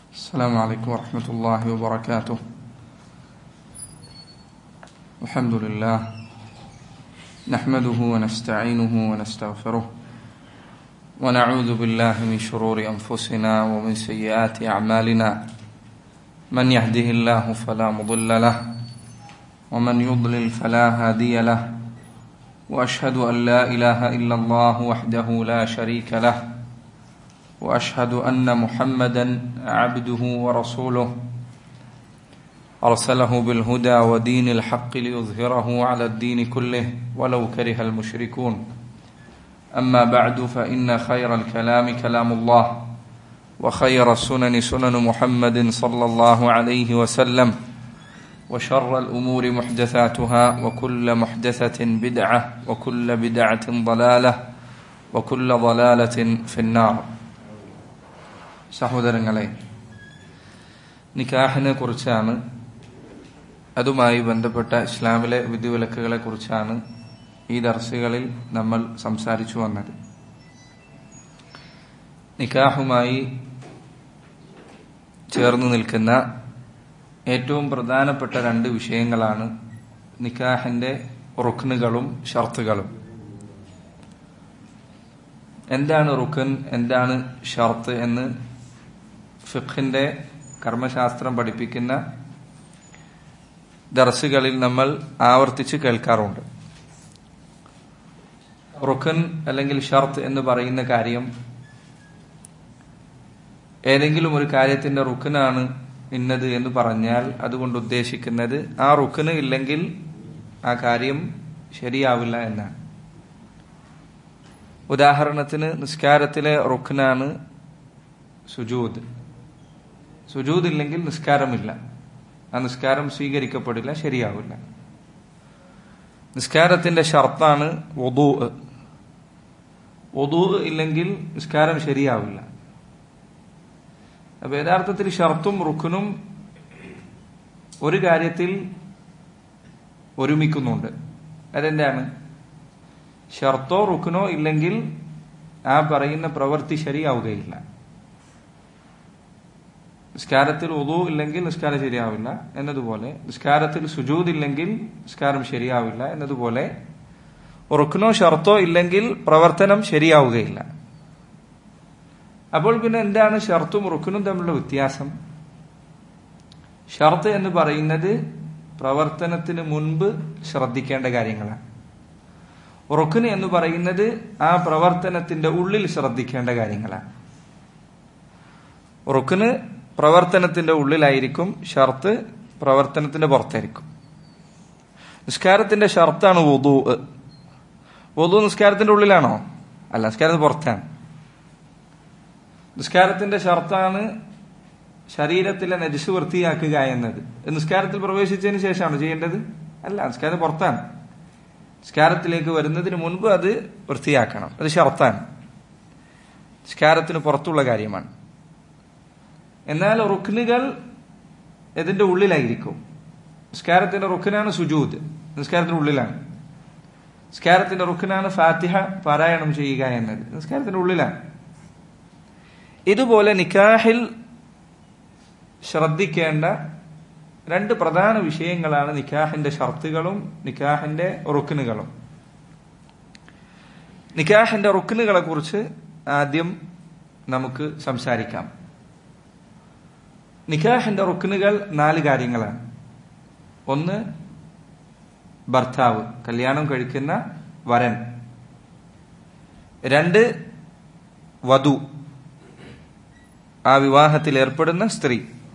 السلام عليكم ورحمة الله وبركاته الحمد لله نحمده ونستعينه ونستغفره ونعوذ بالله من شرور أنفسنا ومن سيئات أعمالنا من يهده الله فلا مضل له ومن يضلل فلا هادي له وأشهد أن لا إله إلا الله وحده لا شريك له واشهد ان محمدا عبده ورسوله ارسله بالهدى ودين الحق ليظهره على الدين كله ولو كره المشركون اما بعد فان خير الكلام كلام الله وخير السنن سنن محمد صلى الله عليه وسلم وشر الامور محدثاتها وكل محدثه بدعه وكل بدعه ضلاله وكل ضلاله في النار സഹോദരങ്ങളെ നിക്കാഹിനെ കുറിച്ചാണ് അതുമായി ബന്ധപ്പെട്ട ഇസ്ലാമിലെ വിധിവിലക്കുകളെ കുറിച്ചാണ് ഈ ദർസുകളിൽ നമ്മൾ സംസാരിച്ചു വന്നത് നിക്കാഹുമായി ചേർന്ന് നിൽക്കുന്ന ഏറ്റവും പ്രധാനപ്പെട്ട രണ്ട് വിഷയങ്ങളാണ് നിക്കാഹിന്റെ റുക്നുകളും ഷർത്തുകളും എന്താണ് റുക്കൻ എന്താണ് ഷർത്ത് എന്ന് ഫിഖിന്റെ കർമ്മശാസ്ത്രം പഠിപ്പിക്കുന്ന ദർസുകളിൽ നമ്മൾ ആവർത്തിച്ച് കേൾക്കാറുണ്ട് റുക്കൻ അല്ലെങ്കിൽ ഷർത്ത് എന്ന് പറയുന്ന കാര്യം ഏതെങ്കിലും ഒരു കാര്യത്തിന്റെ റുക്കനാണ് ഇന്നത് എന്ന് പറഞ്ഞാൽ അതുകൊണ്ട് ഉദ്ദേശിക്കുന്നത് ആ റുക്കന് ഇല്ലെങ്കിൽ ആ കാര്യം ശരിയാവില്ല എന്നാണ് ഉദാഹരണത്തിന് നിസ്കാരത്തിലെ റുഖ്നാണ് സുജൂദ് സുജൂദ് ഇല്ലെങ്കിൽ നിസ്കാരമില്ല ആ നിസ്കാരം സ്വീകരിക്കപ്പെടില്ല ശരിയാവില്ല നിസ്കാരത്തിന്റെ ഷർത്താണ് ഒതു ഒതു ഇല്ലെങ്കിൽ നിസ്കാരം ശരിയാവില്ല അപ്പൊ യഥാർത്ഥത്തിൽ ഷർത്തും റുഖനും ഒരു കാര്യത്തിൽ ഒരുമിക്കുന്നുണ്ട് അതെന്താണ് ഷർത്തോ റുക്കനോ ഇല്ലെങ്കിൽ ആ പറയുന്ന പ്രവൃത്തി ശരിയാവുകയില്ല നിസ്കാരത്തിൽ ഉദു ഇല്ലെങ്കിൽ നിസ്കാരം ശരിയാവില്ല എന്നതുപോലെ നിസ്കാരത്തിൽ സുജൂദ് ഇല്ലെങ്കിൽ നിസ്കാരം ശരിയാവില്ല എന്നതുപോലെ റുക്കനോ ഷർത്തോ ഇല്ലെങ്കിൽ പ്രവർത്തനം ശരിയാവുകയില്ല അപ്പോൾ പിന്നെ എന്താണ് ഷർത്തും റുക്കനും തമ്മിലുള്ള വ്യത്യാസം ഷർത്ത് എന്ന് പറയുന്നത് പ്രവർത്തനത്തിന് മുൻപ് ശ്രദ്ധിക്കേണ്ട കാര്യങ്ങളാണ് റുഖന് എന്ന് പറയുന്നത് ആ പ്രവർത്തനത്തിന്റെ ഉള്ളിൽ ശ്രദ്ധിക്കേണ്ട കാര്യങ്ങളാണ് റുഖന് പ്രവർത്തനത്തിന്റെ ഉള്ളിലായിരിക്കും ഷർത്ത് പ്രവർത്തനത്തിന്റെ പുറത്തായിരിക്കും നിസ്കാരത്തിന്റെ ഷർത്താണ് വധു വധു നിസ്കാരത്തിന്റെ ഉള്ളിലാണോ അല്ല നിസ്കാരത്തിന് പുറത്താണ് നിസ്കാരത്തിന്റെ ഷർത്താണ് ശരീരത്തിലെ നജിസ് വൃത്തിയാക്കുക എന്നത് നിസ്കാരത്തിൽ പ്രവേശിച്ചതിന് ശേഷമാണോ ചെയ്യേണ്ടത് അല്ല നിസ്കാരത്തിന് പുറത്താണ് സ്കാരത്തിലേക്ക് വരുന്നതിന് മുൻപ് അത് വൃത്തിയാക്കണം അത് ഷർത്താണ് സ്കാരത്തിന് പുറത്തുള്ള കാര്യമാണ് എന്നാൽ റുക്നുകൾ ഇതിന്റെ ഉള്ളിലായിരിക്കും സ്കാരത്തിന്റെ റുഖനാണ് സുജൂദ് നിസ്കാരത്തിന്റെ ഉള്ളിലാണ് സ്കാരത്തിന്റെ റുഖനാണ് ഫാത്തിഹ പാരായണം ചെയ്യുക എന്നത് നിസ്കാരത്തിന്റെ ഉള്ളിലാണ് ഇതുപോലെ നിക്കാഹിൽ ശ്രദ്ധിക്കേണ്ട രണ്ട് പ്രധാന വിഷയങ്ങളാണ് നിക്കാഹിന്റെ ഷർത്തുകളും നിക്കാഹിന്റെ റുക്കിനുകളും നിക്കാഹിന്റെ റുക്കിനുകളെ കുറിച്ച് ആദ്യം നമുക്ക് സംസാരിക്കാം നിക്കാഹിന്റെ റുക്കിനുകൾ നാല് കാര്യങ്ങളാണ് ഒന്ന് ഭർത്താവ് കല്യാണം കഴിക്കുന്ന വരൻ രണ്ട് വധു ആ വിവാഹത്തിൽ ഏർപ്പെടുന്ന സ്ത്രീ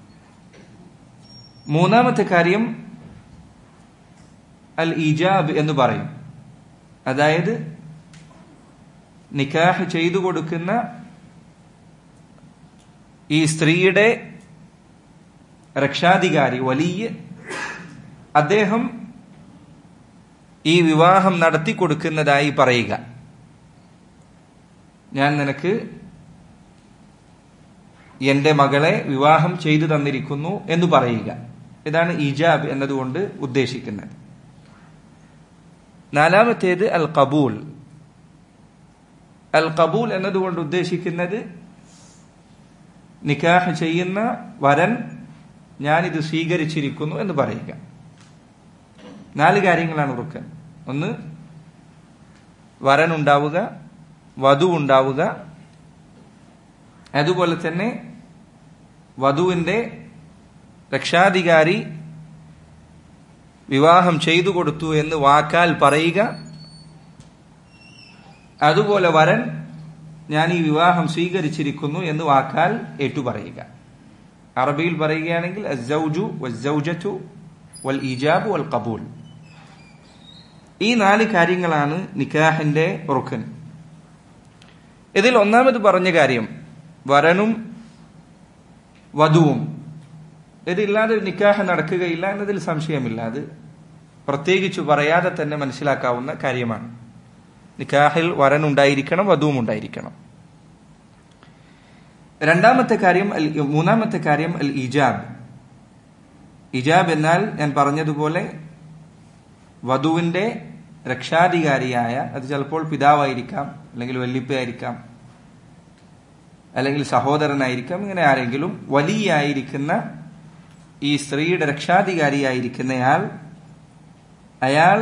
മൂന്നാമത്തെ കാര്യം അൽ ഇജാബ് എന്ന് പറയും അതായത് നിക്കാഹ് ചെയ്തു കൊടുക്കുന്ന ഈ സ്ത്രീയുടെ രക്ഷാധികാരി വലിയ അദ്ദേഹം ഈ വിവാഹം നടത്തി കൊടുക്കുന്നതായി പറയുക ഞാൻ നിനക്ക് എന്റെ മകളെ വിവാഹം ചെയ്തു തന്നിരിക്കുന്നു എന്ന് പറയുക ഇതാണ് ഇജാബ് എന്നതുകൊണ്ട് ഉദ്ദേശിക്കുന്നത് നാലാമത്തേത് അൽ കബൂൽ അൽ കബൂൽ എന്നതുകൊണ്ട് ഉദ്ദേശിക്കുന്നത് നിക്കാഹ് ചെയ്യുന്ന വരൻ ഞാനിത് സ്വീകരിച്ചിരിക്കുന്നു എന്ന് പറയുക നാല് കാര്യങ്ങളാണ് റുക്കൻ ഒന്ന് വരൻ ഉണ്ടാവുക വധു ഉണ്ടാവുക അതുപോലെ തന്നെ വധുവിന്റെ രക്ഷാധികാരി വിവാഹം ചെയ്തു കൊടുത്തു എന്ന് വാക്കാൽ പറയുക അതുപോലെ വരൻ ഞാൻ ഈ വിവാഹം സ്വീകരിച്ചിരിക്കുന്നു എന്ന് വാക്കാൽ ഏറ്റുപറയുക അറബിയിൽ പറയുകയാണെങ്കിൽ അസ്സൗജു വസ്സൗജത്തു വൽ ഇജാബ് വൽ കബൂൽ ഈ നാല് കാര്യങ്ങളാണ് നിക്കാഹിന്റെ റുക്കൻ ഇതിൽ ഒന്നാമത് പറഞ്ഞ കാര്യം വരനും വധുവും ഇതില്ലാതെ ഒരു നിക്കാഹ് നടക്കുകയില്ല എന്നതിൽ സംശയമില്ല അത് പ്രത്യേകിച്ച് പറയാതെ തന്നെ മനസ്സിലാക്കാവുന്ന കാര്യമാണ് നിക്കാഹിൽ വരൻ ഉണ്ടായിരിക്കണം വധുവും ഉണ്ടായിരിക്കണം രണ്ടാമത്തെ കാര്യം അൽ മൂന്നാമത്തെ കാര്യം അൽ ഇജാബ് ഇജാബ് എന്നാൽ ഞാൻ പറഞ്ഞതുപോലെ വധുവിന്റെ രക്ഷാധികാരിയായ അത് ചിലപ്പോൾ പിതാവായിരിക്കാം അല്ലെങ്കിൽ വല്ലിപ്പയായിരിക്കാം അല്ലെങ്കിൽ സഹോദരനായിരിക്കാം ഇങ്ങനെ ആരെങ്കിലും വലിയായിരിക്കുന്ന ഈ സ്ത്രീയുടെ രക്ഷാധികാരിയായിരിക്കുന്നയാൾ അയാൾ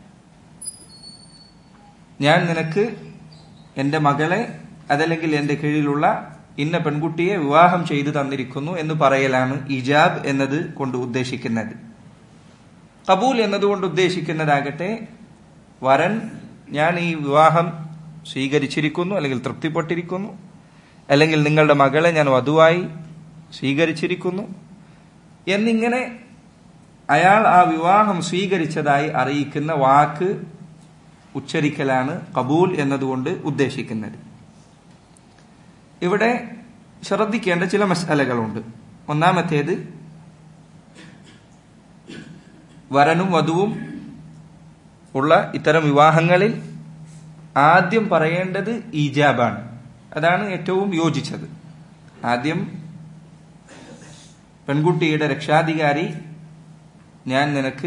ഞാൻ നിനക്ക് എന്റെ മകളെ അതല്ലെങ്കിൽ എന്റെ കീഴിലുള്ള ഇന്ന പെൺകുട്ടിയെ വിവാഹം ചെയ്തു തന്നിരിക്കുന്നു എന്ന് പറയലാണ് ഇജാബ് എന്നത് കൊണ്ട് ഉദ്ദേശിക്കുന്നത് കബൂൽ എന്നതുകൊണ്ട് ഉദ്ദേശിക്കുന്നതാകട്ടെ വരൻ ഞാൻ ഈ വിവാഹം സ്വീകരിച്ചിരിക്കുന്നു അല്ലെങ്കിൽ തൃപ്തിപ്പെട്ടിരിക്കുന്നു അല്ലെങ്കിൽ നിങ്ങളുടെ മകളെ ഞാൻ വധുവായി സ്വീകരിച്ചിരിക്കുന്നു എന്നിങ്ങനെ അയാൾ ആ വിവാഹം സ്വീകരിച്ചതായി അറിയിക്കുന്ന വാക്ക് ഉച്ചരിക്കലാണ് കബൂൽ എന്നതുകൊണ്ട് ഉദ്ദേശിക്കുന്നത് ഇവിടെ ശ്രദ്ധിക്കേണ്ട ചില മസാലകളുണ്ട് ഒന്നാമത്തേത് വരനും വധുവും ഉള്ള ഇത്തരം വിവാഹങ്ങളിൽ ആദ്യം പറയേണ്ടത് ഈജാബാണ് അതാണ് ഏറ്റവും യോജിച്ചത് ആദ്യം പെൺകുട്ടിയുടെ രക്ഷാധികാരി ഞാൻ നിനക്ക്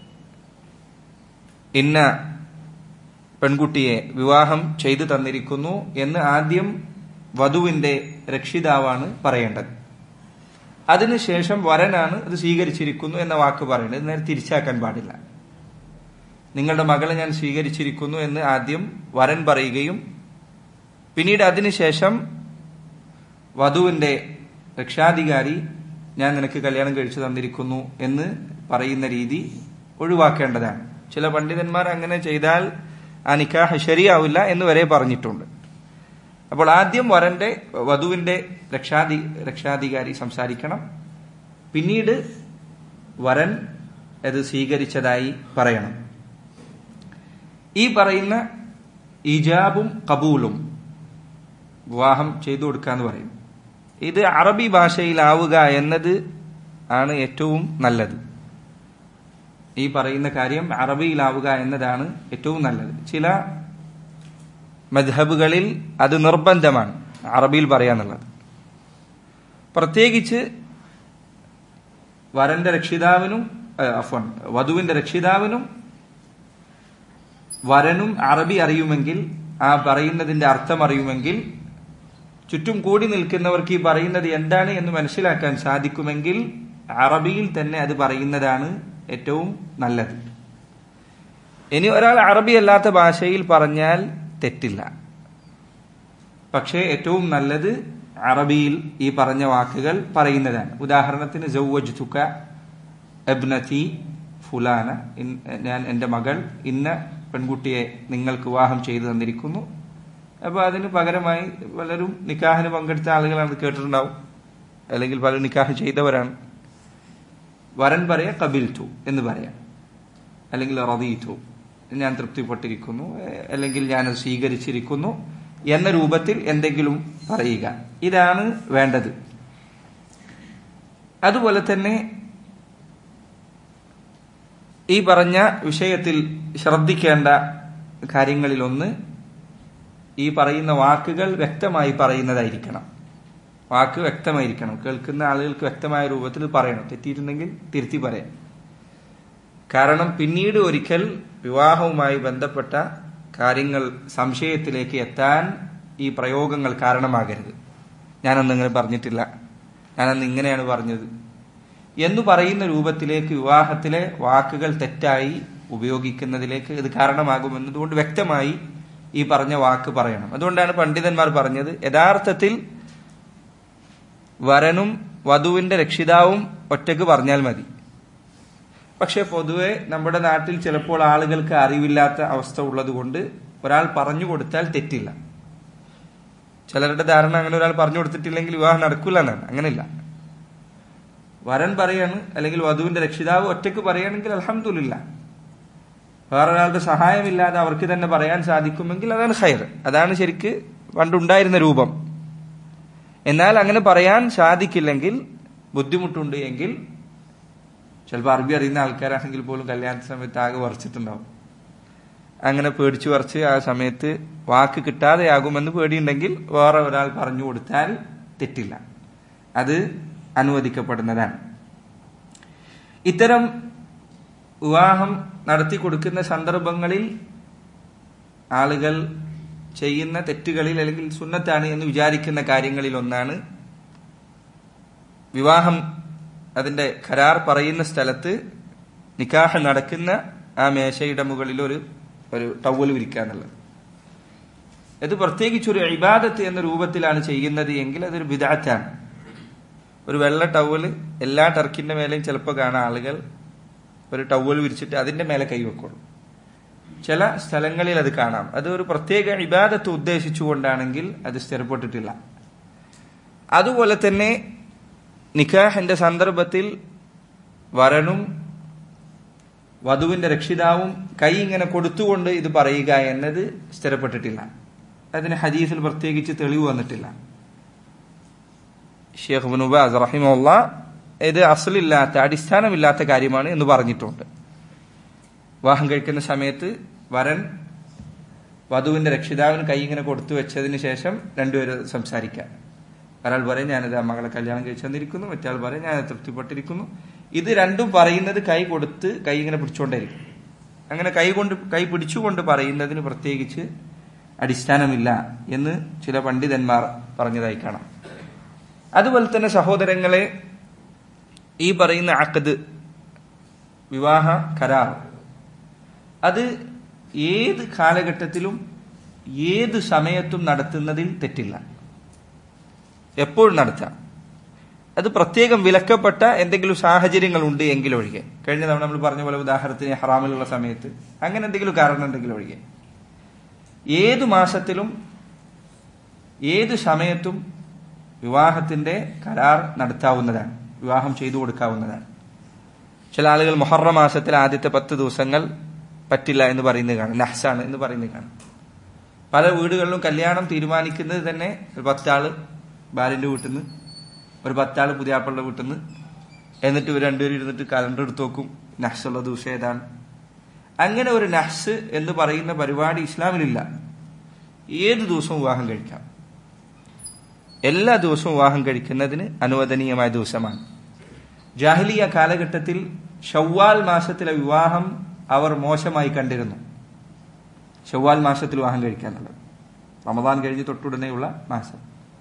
ഇന്ന പെൺകുട്ടിയെ വിവാഹം ചെയ്തു തന്നിരിക്കുന്നു എന്ന് ആദ്യം വധുവിന്റെ രക്ഷിതാവാണ് പറയേണ്ടത് അതിനുശേഷം വരനാണ് അത് സ്വീകരിച്ചിരിക്കുന്നു എന്ന വാക്ക് പറയുന്നത് ഇത് നേരെ തിരിച്ചാക്കാൻ പാടില്ല നിങ്ങളുടെ മകളെ ഞാൻ സ്വീകരിച്ചിരിക്കുന്നു എന്ന് ആദ്യം വരൻ പറയുകയും പിന്നീട് അതിനുശേഷം വധുവിന്റെ രക്ഷാധികാരി ഞാൻ നിനക്ക് കല്യാണം കഴിച്ചു തന്നിരിക്കുന്നു എന്ന് പറയുന്ന രീതി ഒഴിവാക്കേണ്ടതാണ് ചില പണ്ഡിതന്മാർ അങ്ങനെ ചെയ്താൽ ആ നിക്കാഹ് ശരിയാവില്ല എന്ന് വരെ പറഞ്ഞിട്ടുണ്ട് അപ്പോൾ ആദ്യം വരന്റെ വധുവിന്റെ രക്ഷാധി രക്ഷാധികാരി സംസാരിക്കണം പിന്നീട് വരൻ അത് സ്വീകരിച്ചതായി പറയണം ഈ പറയുന്ന ഇജാബും കബൂലും വിവാഹം ചെയ്തു കൊടുക്കാന്ന് പറയും ഇത് അറബി ഭാഷയിലാവുക എന്നത് ആണ് ഏറ്റവും നല്ലത് ഈ പറയുന്ന കാര്യം അറബിയിലാവുക എന്നതാണ് ഏറ്റവും നല്ലത് ചില മദ്ഹബുകളിൽ അത് നിർബന്ധമാണ് അറബിയിൽ പറയാന്നുള്ളത് പ്രത്യേകിച്ച് വരന്റെ രക്ഷിതാവിനും അഫോൺ വധുവിന്റെ രക്ഷിതാവിനും വരനും അറബി അറിയുമെങ്കിൽ ആ പറയുന്നതിന്റെ അർത്ഥം അറിയുമെങ്കിൽ ചുറ്റും കൂടി നിൽക്കുന്നവർക്ക് ഈ പറയുന്നത് എന്താണ് എന്ന് മനസ്സിലാക്കാൻ സാധിക്കുമെങ്കിൽ അറബിയിൽ തന്നെ അത് പറയുന്നതാണ് ഏറ്റവും നല്ലത് ഇനി ഒരാൾ അറബി അല്ലാത്ത ഭാഷയിൽ പറഞ്ഞാൽ തെറ്റില്ല പക്ഷേ ഏറ്റവും നല്ലത് അറബിയിൽ ഈ പറഞ്ഞ വാക്കുകൾ പറയുന്നതാണ് ഉദാഹരണത്തിന് ജൗവജ് എബ്നതി ഫുലാന ഞാൻ എൻ്റെ മകൾ ഇന്ന പെൺകുട്ടിയെ നിങ്ങൾക്ക് വിവാഹം ചെയ്തു തന്നിരിക്കുന്നു അപ്പൊ അതിന് പകരമായി പലരും നിക്കാഹിന് പങ്കെടുത്ത ആളുകളാണ് കേട്ടിട്ടുണ്ടാവും അല്ലെങ്കിൽ പലരും നിക്കാഹ് ചെയ്തവരാണ് വരൻ പറയാ കബിൽറ്റു എന്ന് പറയാം അല്ലെങ്കിൽ റദീറ്റു ഞാൻ തൃപ്തിപ്പെട്ടിരിക്കുന്നു അല്ലെങ്കിൽ ഞാൻ സ്വീകരിച്ചിരിക്കുന്നു എന്ന രൂപത്തിൽ എന്തെങ്കിലും പറയുക ഇതാണ് വേണ്ടത് അതുപോലെ തന്നെ ഈ പറഞ്ഞ വിഷയത്തിൽ ശ്രദ്ധിക്കേണ്ട കാര്യങ്ങളിലൊന്ന് ഈ പറയുന്ന വാക്കുകൾ വ്യക്തമായി പറയുന്നതായിരിക്കണം വാക്ക് വ്യക്തമായിരിക്കണം കേൾക്കുന്ന ആളുകൾക്ക് വ്യക്തമായ രൂപത്തിൽ പറയണം തെറ്റിയിട്ടുണ്ടെങ്കിൽ തിരുത്തി പറയാം കാരണം പിന്നീട് ഒരിക്കൽ വിവാഹവുമായി ബന്ധപ്പെട്ട കാര്യങ്ങൾ സംശയത്തിലേക്ക് എത്താൻ ഈ പ്രയോഗങ്ങൾ കാരണമാകരുത് ഞാനൊന്നും അങ്ങനെ പറഞ്ഞിട്ടില്ല ഞാനന്ന് ഇങ്ങനെയാണ് പറഞ്ഞത് എന്ന് പറയുന്ന രൂപത്തിലേക്ക് വിവാഹത്തിലെ വാക്കുകൾ തെറ്റായി ഉപയോഗിക്കുന്നതിലേക്ക് ഇത് കാരണമാകുമെന്നതുകൊണ്ട് വ്യക്തമായി ഈ പറഞ്ഞ വാക്ക് പറയണം അതുകൊണ്ടാണ് പണ്ഡിതന്മാർ പറഞ്ഞത് യഥാർത്ഥത്തിൽ വരനും വധുവിന്റെ രക്ഷിതാവും ഒറ്റക്ക് പറഞ്ഞാൽ മതി പക്ഷെ പൊതുവെ നമ്മുടെ നാട്ടിൽ ചിലപ്പോൾ ആളുകൾക്ക് അറിവില്ലാത്ത അവസ്ഥ ഉള്ളത് കൊണ്ട് ഒരാൾ പറഞ്ഞു കൊടുത്താൽ തെറ്റില്ല ചിലരുടെ ധാരണ അങ്ങനെ ഒരാൾ പറഞ്ഞു കൊടുത്തിട്ടില്ലെങ്കിൽ വിവാഹം നടക്കില്ല എന്നാണ് അങ്ങനെയില്ല വരൻ പറയാണ് അല്ലെങ്കിൽ വധുവിന്റെ രക്ഷിതാവ് ഒറ്റക്ക് പറയുകയാണെങ്കിൽ അലഹമില്ല വേറൊരാളുടെ സഹായമില്ലാതെ അവർക്ക് തന്നെ പറയാൻ സാധിക്കുമെങ്കിൽ അതാണ് ഹൈർ അതാണ് ശരിക്ക് പണ്ടുണ്ടായിരുന്ന രൂപം എന്നാൽ അങ്ങനെ പറയാൻ സാധിക്കില്ലെങ്കിൽ ബുദ്ധിമുട്ടുണ്ട് എങ്കിൽ ചിലപ്പോൾ അറബി അറിയുന്ന ആൾക്കാരാണെങ്കിൽ പോലും കല്യാണ സമയത്ത് ആകെ വറച്ചിട്ടുണ്ടാവും അങ്ങനെ പേടിച്ചു വറച്ച് ആ സമയത്ത് വാക്ക് കിട്ടാതെയാകുമെന്ന് പേടിയുണ്ടെങ്കിൽ വേറെ ഒരാൾ പറഞ്ഞു കൊടുത്താൽ തെറ്റില്ല അത് അനുവദിക്കപ്പെടുന്നതാണ് ഇത്തരം വിവാഹം നടത്തി കൊടുക്കുന്ന സന്ദർഭങ്ങളിൽ ആളുകൾ ചെയ്യുന്ന തെറ്റുകളിൽ അല്ലെങ്കിൽ സുന്നത്താണ് എന്ന് വിചാരിക്കുന്ന കാര്യങ്ങളിൽ ഒന്നാണ് വിവാഹം അതിന്റെ കരാർ പറയുന്ന സ്ഥലത്ത് നിക്കാഹ് നടക്കുന്ന ആ മേശയുടെ മുകളിൽ ഒരു ഒരു ടവൽ വിരിക്കുക എന്നുള്ളത് ഇത് പ്രത്യേകിച്ച് ഒരു ഇബാദത്ത് എന്ന രൂപത്തിലാണ് ചെയ്യുന്നത് എങ്കിൽ അതൊരു വിദാറ്റാണ് ഒരു വെള്ള ടവല് എല്ലാ ടർക്കിന്റെ മേലെയും ചിലപ്പോൾ കാണാൻ ആളുകൾ ഒരു ടവൽ വിരിച്ചിട്ട് അതിന്റെ മേലെ കൈവെക്കുള്ളൂ ചില സ്ഥലങ്ങളിൽ അത് കാണാം അത് ഒരു പ്രത്യേക ഇബാദത്ത് ഉദ്ദേശിച്ചുകൊണ്ടാണെങ്കിൽ അത് സ്ഥിരപ്പെട്ടിട്ടില്ല അതുപോലെ തന്നെ നിക്കാഹിന്റെ സന്ദർഭത്തിൽ വരനും വധുവിന്റെ രക്ഷിതാവും കൈ ഇങ്ങനെ കൊടുത്തുകൊണ്ട് ഇത് പറയുക എന്നത് സ്ഥിരപ്പെട്ടിട്ടില്ല അതിന് ഹദീസിൽ പ്രത്യേകിച്ച് തെളിവ് വന്നിട്ടില്ല ഷെയ്ഖ് ബുനുബാസ് റഹിമുള്ള ഇത് അസലില്ലാത്ത അടിസ്ഥാനമില്ലാത്ത കാര്യമാണ് എന്ന് പറഞ്ഞിട്ടുണ്ട് വിവാഹം കഴിക്കുന്ന സമയത്ത് വരൻ വധുവിന്റെ രക്ഷിതാവിന് കൈ ഇങ്ങനെ കൊടുത്തു വെച്ചതിന് ശേഷം രണ്ടുപേരും സംസാരിക്കാം ഒരാൾ പറയും ഞാനിത് മകളെ കല്യാണം കഴിച്ചു തന്നിരിക്കുന്നു മറ്റാൾ പറയും ഞാൻ തൃപ്തിപ്പെട്ടിരിക്കുന്നു ഇത് രണ്ടും പറയുന്നത് കൈ കൊടുത്ത് കൈ ഇങ്ങനെ പിടിച്ചുകൊണ്ടേയിരിക്കും അങ്ങനെ കൈ കൊണ്ട് കൈ പിടിച്ചുകൊണ്ട് പറയുന്നതിന് പ്രത്യേകിച്ച് അടിസ്ഥാനമില്ല എന്ന് ചില പണ്ഡിതന്മാർ പറഞ്ഞതായി കാണാം അതുപോലെ തന്നെ സഹോദരങ്ങളെ ഈ പറയുന്ന അക്കത് വിവാഹ കരാർ അത് ഏത് കാലഘട്ടത്തിലും ഏത് സമയത്തും നടത്തുന്നതിൽ തെറ്റില്ല എപ്പോഴും നടത്താം അത് പ്രത്യേകം വിലക്കപ്പെട്ട എന്തെങ്കിലും സാഹചര്യങ്ങൾ ഉണ്ട് എങ്കിൽ ഒഴികെ കഴിഞ്ഞ തവണ നമ്മൾ പറഞ്ഞ പോലെ ഉദാഹരണത്തിന് ഹറാമിലുള്ള സമയത്ത് അങ്ങനെ എന്തെങ്കിലും കാരണം ഉണ്ടെങ്കിൽ ഒഴികെ ഏതു മാസത്തിലും ഏത് സമയത്തും വിവാഹത്തിന്റെ കരാർ നടത്താവുന്നതാണ് വിവാഹം ചെയ്തു കൊടുക്കാവുന്നതാണ് ചില ആളുകൾ മൊഹറ മാസത്തിൽ ആദ്യത്തെ പത്ത് ദിവസങ്ങൾ പറ്റില്ല എന്ന് പറയുന്നത് കാണാം നഹ്സാണ് എന്ന് പറയുന്നത് കാണാം പല വീടുകളിലും കല്യാണം തീരുമാനിക്കുന്നത് തന്നെ ഒരു പത്താള് ഭാര്യന്റെ വീട്ടിൽ നിന്ന് ഒരു പത്താള് പുതിയാപ്പളുടെ വീട്ടിൽ നിന്ന് എന്നിട്ട് ഇവർ രണ്ടുപേരും ഇരുന്നിട്ട് കലണ്ടർ എടുത്ത് നോക്കും നഹ്സുള്ള ദിവസം ഏതാണ് അങ്ങനെ ഒരു നഹ്സ് എന്ന് പറയുന്ന പരിപാടി ഇസ്ലാമിലില്ല ഏത് ദിവസവും വിവാഹം കഴിക്കാം എല്ലാ ദിവസവും വിവാഹം കഴിക്കുന്നതിന് അനുവദനീയമായ ദിവസമാണ് ജാഹിലിയ കാലഘട്ടത്തിൽ ഷവ്വാൽ മാസത്തിലെ വിവാഹം അവർ മോശമായി കണ്ടിരുന്നു ഷവ്വാൽ മാസത്തിൽ വിവാഹം കഴിക്കാനുള്ളത് റമദാൻ കഴിഞ്ഞ് തൊട്ടുടനെയുള്ള മാസം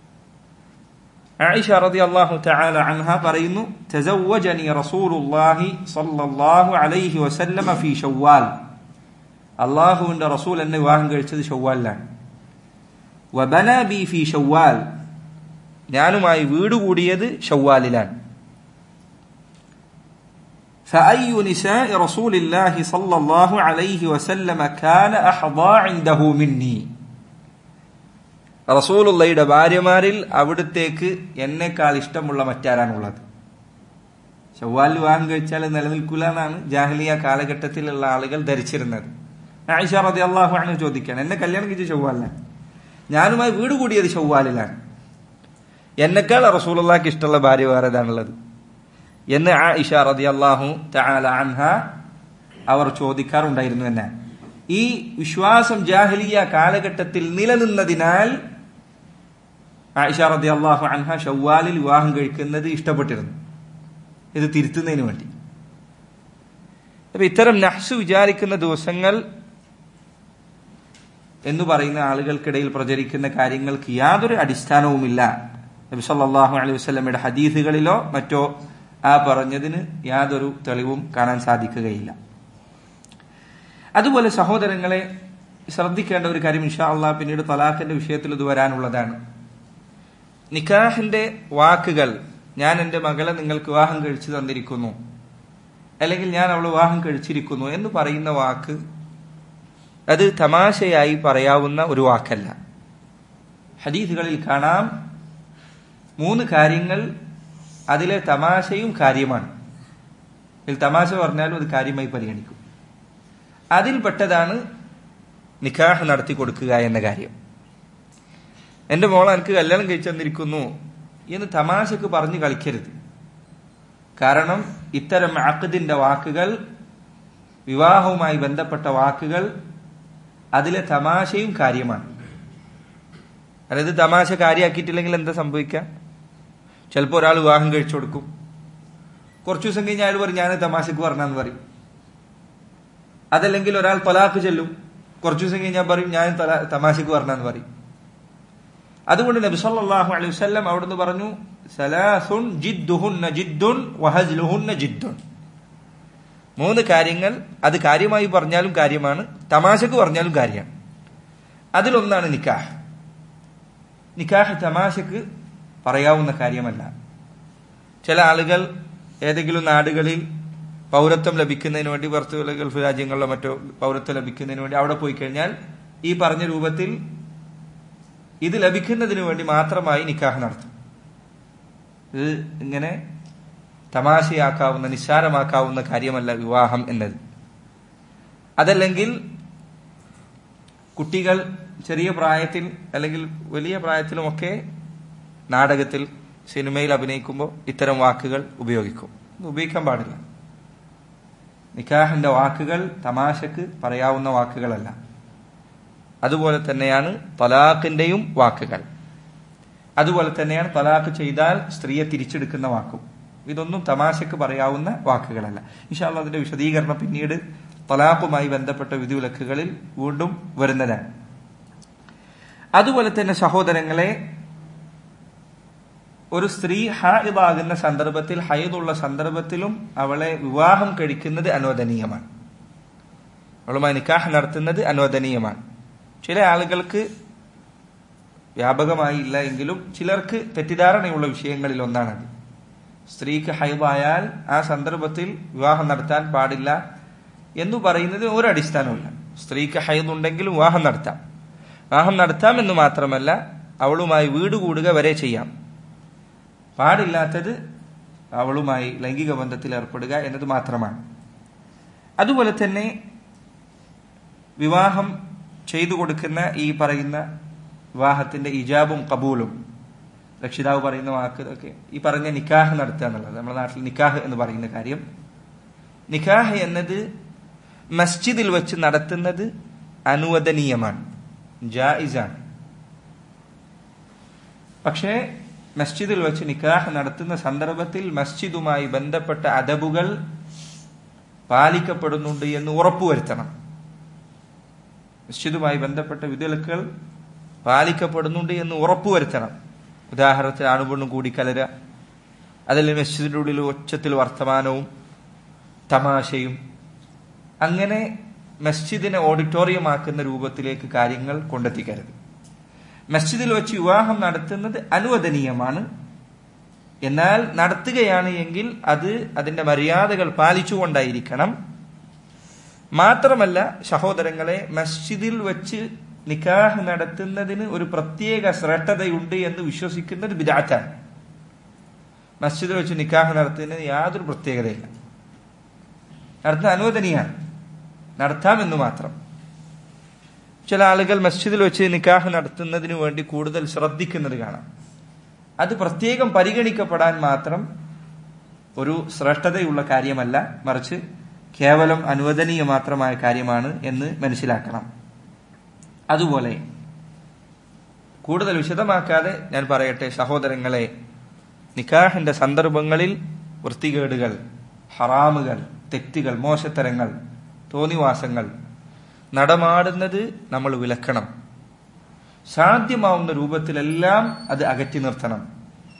ആയിഷ റളിയല്ലാഹു തആല അൻഹ പറയുന്നു തസവ്വജനി റസൂലുള്ളാഹി സ്വല്ലല്ലാഹു അലൈഹി വസല്ലമ ഫീ ഷവ്വാൽ അള്ളാഹുവിന്റെ റസൂൽ എന്നെ വിവാഹം കഴിച്ചത് ഷവ്വാലിലാണ് വബന ബി ഫീ ഷവ്വാൽ ഞാനുമായി വീട് കൂടിയത് ഷവ്വാലിലാണ് فأي نساء رسول الله صلى الله عليه وسلم كان أحظى عنده مني റസൂലുള്ളയുടെ ഭാര്യമാരിൽ അവിടത്തേക്ക് എന്നെക്കാൾ ഇഷ്ടമുള്ള മറ്റാരാണുള്ളത് ചൊവ്വാൽ വിവാഹം കഴിച്ചാൽ നിലനിൽക്കില്ല എന്നാണ് ജാഹ്ലിയ കാലഘട്ടത്തിലുള്ള ആളുകൾ ധരിച്ചിരുന്നത് ആയിഷ റതി അള്ളാഹു ആണ് ചോദിക്കാൻ എന്നെ കല്യാണം കഴിച്ച ചൊവ്വാലിലാണ് ഞാനുമായി വീട് കൂടിയത് ചൊവ്വാലിലാണ് എന്നെക്കാൾ റസൂലുള്ളാക്ക് ഇഷ്ടമുള്ള ഭാര്യ വേറെ ഏതാണുള്ളത് എന്ന് ആയിഷ റതി അള്ളാഹു തആല അൻഹ അവർ ചോദിക്കാറുണ്ടായിരുന്നു എന്നെ ഈ വിശ്വാസം ജാഹലിയ കാലഘട്ടത്തിൽ നിലനിന്നതിനാൽ ആയിഷ റതി അള്ളാഹു അൻഹ ഷവ്വാലിൽ വിവാഹം കഴിക്കുന്നത് ഇഷ്ടപ്പെട്ടിരുന്നു ഇത് തിരുത്തുന്നതിന് വേണ്ടി അപ്പൊ ഇത്തരം നഹ്സ് വിചാരിക്കുന്ന ദിവസങ്ങൾ എന്ന് പറയുന്ന ആളുകൾക്കിടയിൽ പ്രചരിക്കുന്ന കാര്യങ്ങൾക്ക് യാതൊരു അടിസ്ഥാനവുമില്ല നബി സല്ലല്ലാഹു അലൈഹി വസല്ലമയുടെ ഹദീസുകളിലോ മറ്റോ ആ പറഞ്ഞതിന് യാതൊരു തെളിവും കാണാൻ സാധിക്കുകയില്ല അതുപോലെ സഹോദരങ്ങളെ ശ്രദ്ധിക്കേണ്ട ഒരു കാര്യം ഇൻഷാ അള്ളാഹ് പിന്നീട് തലാഖിന്റെ വിഷയത്തിൽ ഇത് വരാനുള്ളതാണ് നിക്കാഹിന്റെ വാക്കുകൾ ഞാൻ എന്റെ മകളെ നിങ്ങൾക്ക് വിവാഹം കഴിച്ചു തന്നിരിക്കുന്നു അല്ലെങ്കിൽ ഞാൻ അവൾ വിവാഹം കഴിച്ചിരിക്കുന്നു എന്ന് പറയുന്ന വാക്ക് അത് തമാശയായി പറയാവുന്ന ഒരു വാക്കല്ല ഹദീസുകളിൽ കാണാം മൂന്ന് കാര്യങ്ങൾ അതിലെ തമാശയും കാര്യമാണ് ഇതിൽ തമാശ പറഞ്ഞാലും അത് കാര്യമായി പരിഗണിക്കും അതിൽപ്പെട്ടതാണ് നിക്കാഹ് നടത്തി കൊടുക്കുക എന്ന കാര്യം എന്റെ മോൾ എനിക്ക് കല്യാണം കഴിച്ചു തന്നിരിക്കുന്നു എന്ന് തമാശക്ക് പറഞ്ഞു കളിക്കരുത് കാരണം ഇത്തരം അക്കദിന്റെ വാക്കുകൾ വിവാഹവുമായി ബന്ധപ്പെട്ട വാക്കുകൾ അതിലെ തമാശയും കാര്യമാണ് അതായത് തമാശ കാര്യമാക്കിയിട്ടില്ലെങ്കിൽ എന്താ സംഭവിക്കാം ചിലപ്പോൾ ഒരാൾ വിവാഹം കഴിച്ചു കൊടുക്കും കുറച്ചു ദിവസം കഴിഞ്ഞ് അയാൾ പറയും ഞാൻ തമാശക്ക് പറഞ്ഞാന്ന് പറയും അതല്ലെങ്കിൽ ഒരാൾ തലാഖ് ചെല്ലും കുറച്ചു ദിവസം കഴിഞ്ഞാൽ പറയും ഞാൻ തലാ- തമാശക്ക് പറഞ്ഞാന്ന് പറയും അതുകൊണ്ട് നബി സല്ലല്ലാഹു അലൈഹി വസല്ലം അവിടുന്ന് പറഞ്ഞു സലാസുൻ ജിദ്ദുഹുന്ന ജിദ്ദുൻ വഹജ്ലുഹുന്ന ജിദ്ദുൻ മൂന്ന് കാര്യങ്ങൾ അത് കാര്യമായി പറഞ്ഞാലും കാര്യമാണ് തമാശക്ക് പറഞ്ഞാലും കാര്യമാണ് അതിലൊന്നാണ് നിക്കാഹ് നിക്കാഹ് തമാശക്ക് പറയാവുന്ന കാര്യമല്ല ചില ആളുകൾ ഏതെങ്കിലും നാടുകളിൽ പൗരത്വം ലഭിക്കുന്നതിന് വേണ്ടി പുറത്തു ഗൾഫ് രാജ്യങ്ങളിലോ മറ്റോ പൗരത്വം ലഭിക്കുന്നതിന് വേണ്ടി അവിടെ പോയി കഴിഞ്ഞാൽ ഈ പറഞ്ഞ രൂപത്തിൽ ഇത് ലഭിക്കുന്നതിന് വേണ്ടി മാത്രമായി നിക്കാഹ് നടത്തും ഇത് ഇങ്ങനെ തമാശയാക്കാവുന്ന നിസ്സാരമാക്കാവുന്ന കാര്യമല്ല വിവാഹം എന്നത് അതല്ലെങ്കിൽ കുട്ടികൾ ചെറിയ പ്രായത്തിൽ അല്ലെങ്കിൽ വലിയ പ്രായത്തിലുമൊക്കെ നാടകത്തിൽ സിനിമയിൽ അഭിനയിക്കുമ്പോൾ ഇത്തരം വാക്കുകൾ ഉപയോഗിക്കും ഇത് ഉപയോഗിക്കാൻ പാടില്ല നിക്കാഹിന്റെ വാക്കുകൾ തമാശക്ക് പറയാവുന്ന വാക്കുകളല്ല അതുപോലെ തന്നെയാണ് തലാഖിന്റെയും വാക്കുകൾ അതുപോലെ തന്നെയാണ് തലാഖ് ചെയ്താൽ സ്ത്രീയെ തിരിച്ചെടുക്കുന്ന വാക്കും ഇതൊന്നും തമാശക്ക് പറയാവുന്ന വാക്കുകളല്ല ഇൻഷാല്ല അതിന്റെ വിശദീകരണം പിന്നീട് തലാഖുമായി ബന്ധപ്പെട്ട വിധിവിലക്കുകളിൽ വീണ്ടും വരുന്നതാണ് അതുപോലെ തന്നെ സഹോദരങ്ങളെ ഒരു സ്ത്രീ ഹായിദാകുന്ന സന്ദർഭത്തിൽ ഹൈദുള്ള സന്ദർഭത്തിലും അവളെ വിവാഹം കഴിക്കുന്നത് അനുവദനീയമാണ് അവളുമായി നിക്കാഹ് നടത്തുന്നത് അനുവദനീയമാണ് ചില ആളുകൾക്ക് വ്യാപകമായി ഇല്ല എങ്കിലും ചിലർക്ക് തെറ്റിദ്ധാരണയുള്ള വിഷയങ്ങളിൽ ഒന്നാണത് സ്ത്രീക്ക് ഹൈബായാൽ ആ സന്ദർഭത്തിൽ വിവാഹം നടത്താൻ പാടില്ല എന്ന് പറയുന്നത് ഒരു അടിസ്ഥാനവുമില്ല സ്ത്രീക്ക് ഹൈദുണ്ടെങ്കിലും വിവാഹം നടത്താം വിവാഹം നടത്താം എന്ന് മാത്രമല്ല അവളുമായി വീട് കൂടുക വരെ ചെയ്യാം പാടില്ലാത്തത് അവളുമായി ലൈംഗിക ബന്ധത്തിൽ ഏർപ്പെടുക എന്നത് മാത്രമാണ് അതുപോലെ തന്നെ വിവാഹം ചെയ്തു കൊടുക്കുന്ന ഈ പറയുന്ന വിവാഹത്തിന്റെ ഇജാബും കബൂലും രക്ഷിതാവ് പറയുന്ന വാക്ക് ഒക്കെ ഈ പറഞ്ഞ നിക്കാഹ് നടത്തുക എന്നുള്ളത് നമ്മുടെ നാട്ടിൽ നിക്കാഹ് എന്ന് പറയുന്ന കാര്യം നിക്കാഹ് എന്നത് മസ്ജിദിൽ വെച്ച് നടത്തുന്നത് അനുവദനീയമാണ് ജായിസാണ് പക്ഷേ മസ്ജിദിൽ വെച്ച് നിക്കാഹ് നടത്തുന്ന സന്ദർഭത്തിൽ മസ്ജിദുമായി ബന്ധപ്പെട്ട അദബുകൾ പാലിക്കപ്പെടുന്നുണ്ട് എന്ന് ഉറപ്പുവരുത്തണം മസ്ജിദുമായി ബന്ധപ്പെട്ട വിധിവിലക്കുകൾ പാലിക്കപ്പെടുന്നുണ്ട് എന്ന് ഉറപ്പുവരുത്തണം ഉദാഹരണത്തിന് ആണുപെണ്ണും കൂടി കലരുക അതിൽ മസ്ജിദിന്റെ ഉള്ളിൽ ഒച്ചത്തിൽ വർത്തമാനവും തമാശയും അങ്ങനെ മസ്ജിദിനെ ഓഡിറ്റോറിയം ആക്കുന്ന രൂപത്തിലേക്ക് കാര്യങ്ങൾ കൊണ്ടെത്തിക്കരുത് മസ്ജിദിൽ വെച്ച് വിവാഹം നടത്തുന്നത് അനുവദനീയമാണ് എന്നാൽ നടത്തുകയാണ് എങ്കിൽ അത് അതിന്റെ മര്യാദകൾ പാലിച്ചുകൊണ്ടായിരിക്കണം മാത്രമല്ല സഹോദരങ്ങളെ മസ്ജിദിൽ വെച്ച് നിക്കാഹ് നടത്തുന്നതിന് ഒരു പ്രത്യേക ശ്രദ്ധതയുണ്ട് എന്ന് വിശ്വസിക്കുന്നത് ബിദാറ്റാണ് മസ്ജിദിൽ വെച്ച് നിക്കാഹ് നടത്തുന്നതിന് യാതൊരു പ്രത്യേകതയില്ല നടത്തുന്ന അനുവദനീയാണ് നടത്താമെന്ന് മാത്രം ചില ആളുകൾ മസ്ജിദിൽ വെച്ച് നിക്കാഹ് നടത്തുന്നതിന് വേണ്ടി കൂടുതൽ ശ്രദ്ധിക്കുന്നത് കാണാം അത് പ്രത്യേകം പരിഗണിക്കപ്പെടാൻ മാത്രം ഒരു ശ്രേഷ്ഠതയുള്ള കാര്യമല്ല മറിച്ച് കേവലം അനുവദനീയ മാത്രമായ കാര്യമാണ് എന്ന് മനസ്സിലാക്കണം അതുപോലെ കൂടുതൽ വിശദമാക്കാതെ ഞാൻ പറയട്ടെ സഹോദരങ്ങളെ നിക്കാഹിന്റെ സന്ദർഭങ്ങളിൽ വൃത്തികേടുകൾ ഹറാമുകൾ തെറ്റുകൾ മോശത്തരങ്ങൾ തോന്നിവാസങ്ങൾ നടമാടുന്നത് നമ്മൾ വിലക്കണം സാധ്യമാവുന്ന രൂപത്തിലെല്ലാം അത് അകറ്റി നിർത്തണം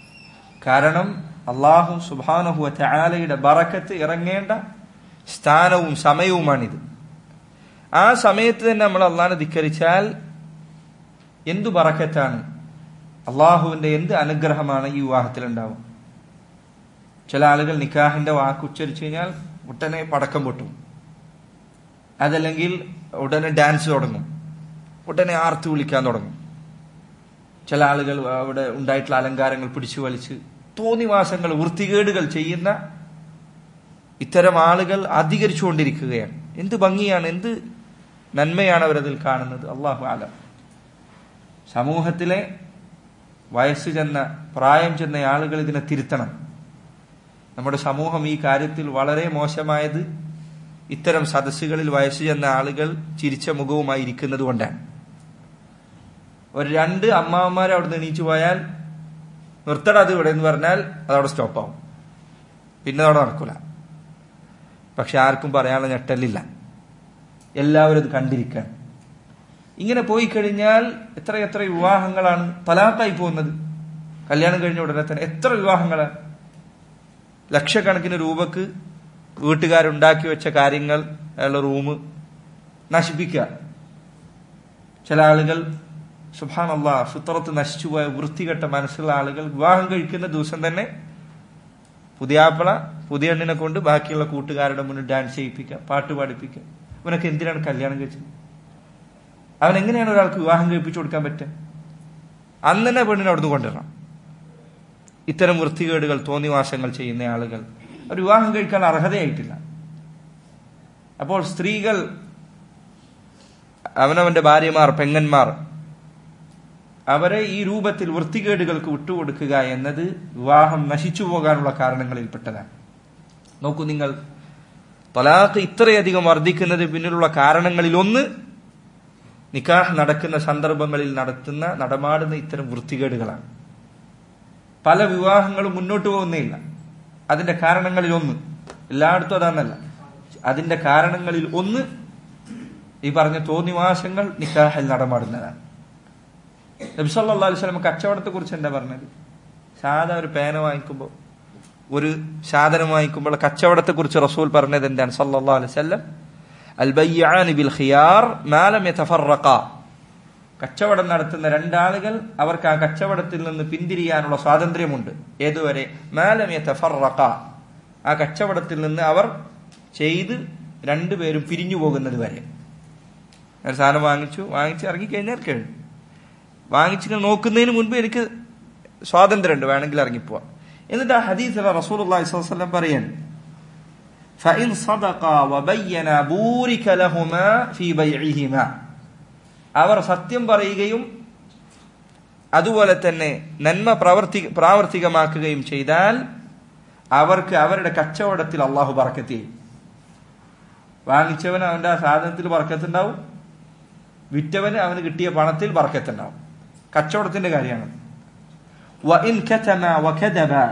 കാരണം അള്ളാഹു സുബാനഹുവ ചാലയുടെ ബറക്കത്ത് ഇറങ്ങേണ്ട സ്ഥാനവും സമയവുമാണിത് ആ സമയത്ത് തന്നെ നമ്മൾ അള്ളാഹിനെ ധിക്കരിച്ചാൽ എന്തു ബറക്കത്താണ് അള്ളാഹുവിന്റെ എന്ത് അനുഗ്രഹമാണ് ഈ വിവാഹത്തിൽ ഉണ്ടാവും ചില ആളുകൾ നിക്കാഹിന്റെ വാക്ക് ഉച്ചരിച്ചു കഴിഞ്ഞാൽ ഉടനെ പടക്കം പൊട്ടും അതല്ലെങ്കിൽ ഉടനെ ഡാൻസ് തുടങ്ങും ഉടനെ ആർത്തി വിളിക്കാൻ തുടങ്ങും ചില ആളുകൾ അവിടെ ഉണ്ടായിട്ടുള്ള അലങ്കാരങ്ങൾ പിടിച്ചു വലിച്ച് തോന്നിവാസങ്ങൾ വൃത്തികേടുകൾ ചെയ്യുന്ന ഇത്തരം ആളുകൾ അധികരിച്ചുകൊണ്ടിരിക്കുകയാണ് എന്ത് ഭംഗിയാണ് എന്ത് നന്മയാണ് അവരതിൽ കാണുന്നത് അള്ളാഹു ആലം സമൂഹത്തിലെ വയസ്സ് ചെന്ന പ്രായം ചെന്ന ആളുകൾ ഇതിനെ തിരുത്തണം നമ്മുടെ സമൂഹം ഈ കാര്യത്തിൽ വളരെ മോശമായത് ഇത്തരം സദസ്സുകളിൽ വയസ്സ് ചെന്ന ആളുകൾ ചിരിച്ച മുഖവുമായി ഇരിക്കുന്നത് കൊണ്ടാണ് ഒരു രണ്ട് അമ്മാവന്മാർ അവിടെ നിന്ന് എണീച്ചു പോയാൽ നിർത്തട അത് ഇവിടെ എന്ന് പറഞ്ഞാൽ അതവിടെ സ്റ്റോപ്പാവും പിന്നെ അവിടെ നടക്കൂല പക്ഷെ ആർക്കും പറയാനുള്ള ഞെട്ടലില്ല എല്ലാവരും അത് കണ്ടിരിക്കാൻ ഇങ്ങനെ പോയി കഴിഞ്ഞാൽ എത്ര എത്ര വിവാഹങ്ങളാണ് തലാക്കായി പോകുന്നത് കല്യാണം കഴിഞ്ഞ ഉടനെ തന്നെ എത്ര വിവാഹങ്ങളാണ് ലക്ഷക്കണക്കിന് രൂപക്ക് വീട്ടുകാരുണ്ടാക്കി വെച്ച കാര്യങ്ങൾ അയാളുടെ റൂം നശിപ്പിക്കുക ചില ആളുകൾ സുഭാൻ അള്ളാ ഫിത്രത്ത് നശിച്ചുപോയ വൃത്തികെട്ട മനസ്സുള്ള ആളുകൾ വിവാഹം കഴിക്കുന്ന ദിവസം തന്നെ പുതിയാപ്പിള പുതിയ എണ്ണിനെ കൊണ്ട് ബാക്കിയുള്ള കൂട്ടുകാരുടെ മുന്നിൽ ഡാൻസ് ചെയ്യിപ്പിക്കുക പാട്ട് പാടിപ്പിക്കുക ഇവനൊക്കെ എന്തിനാണ് കല്യാണം കഴിച്ചത് അവൻ എങ്ങനെയാണ് ഒരാൾക്ക് വിവാഹം കഴിപ്പിച്ചു കൊടുക്കാൻ പറ്റുക അന്ന് തന്നെ പെണ്ണിനെ അവിടുന്ന് കൊണ്ടുവരണം ഇത്തരം വൃത്തികേടുകൾ തോന്നിവാസങ്ങൾ ചെയ്യുന്ന ആളുകൾ അവർ വിവാഹം കഴിക്കാൻ അർഹതയായിട്ടില്ല അപ്പോൾ സ്ത്രീകൾ അവനവന്റെ ഭാര്യമാർ പെങ്ങന്മാർ അവരെ ഈ രൂപത്തിൽ വൃത്തികേടുകൾക്ക് വിട്ടുകൊടുക്കുക എന്നത് വിവാഹം നശിച്ചു പോകാനുള്ള കാരണങ്ങളിൽപ്പെട്ടതാണ് നോക്കൂ നിങ്ങൾ തലാഖ് ഇത്രയധികം വർദ്ധിക്കുന്നതിന് പിന്നിലുള്ള കാരണങ്ങളിൽ ഒന്ന് നിക്കാഹ് നടക്കുന്ന സന്ദർഭങ്ങളിൽ നടത്തുന്ന നടമാടുന്ന ഇത്തരം വൃത്തികേടുകളാണ് പല വിവാഹങ്ങളും മുന്നോട്ട് പോകുന്നേയില്ല അതിന്റെ കാരണങ്ങളിൽ ഒന്ന് എല്ലായിടത്തും അതാന്നല്ല അതിന്റെ കാരണങ്ങളിൽ ഒന്ന് ഈ പറഞ്ഞ തോന്നിവാസങ്ങൾ നിക്കാഹിൽ നടമാടുന്നതാണ് നബ്സല്ലാ അലൈഹി സ്വലം കച്ചവടത്തെ കുറിച്ച് എന്താ പറഞ്ഞത് സാധാ ഒരു പേന വാങ്ങിക്കുമ്പോൾ ഒരു സാധനം വാങ്ങിക്കുമ്പോൾ കച്ചവടത്തെ കുറിച്ച് റസൂൽ പറഞ്ഞത് എന്താണ് സല്ലാ അലൈഹി സ്വലം അൽബയ്യാനി ബിൽ ഖിയാർ മാലം യതഫറഖ കച്ചവടം നടത്തുന്ന രണ്ടാളുകൾ അവർക്ക് ആ കച്ചവടത്തിൽ നിന്ന് പിന്തിരിയാനുള്ള സ്വാതന്ത്ര്യമുണ്ട് ഏതുവരെ മാലം യതഫറഖ ആ കച്ചവടത്തിൽ നിന്ന് അവർ ചെയ്ത് രണ്ടുപേരും പിരിഞ്ഞു പോകുന്നത് വരെ ഒരു സാധനം വാങ്ങിച്ചു വാങ്ങിച്ച് ഇറങ്ങിക്കഴിഞ്ഞാൽ കഴിഞ്ഞു വാങ്ങിച്ച് നോക്കുന്നതിന് മുൻപ് എനിക്ക് സ്വാതന്ത്ര്യമുണ്ട് വേണമെങ്കിൽ ഇറങ്ങിപ്പോവാം എന്നിട്ട് ആ ഹദീസ് റസൂൽ അള്ളാഹി പറയാൻ فإن صدقا وبينا بورك لهما في بيعهما അവർ സത്യം പറയുകയും അതുപോലെ തന്നെ നന്മ പ്രവർത്തി പ്രാവർത്തികമാക്കുകയും ചെയ്താൽ അവർക്ക് അവരുടെ കച്ചവടത്തിൽ അള്ളാഹു പറക്കത്തി ചെയ്യും വാങ്ങിച്ചവന് അവന്റെ ആ സാധനത്തിൽ പറക്കത്തുണ്ടാവും വിറ്റവന് അവന് കിട്ടിയ പണത്തിൽ പറക്കത്തുണ്ടാവും കച്ചവടത്തിന്റെ കാര്യമാണ് وإن كتما وكذبا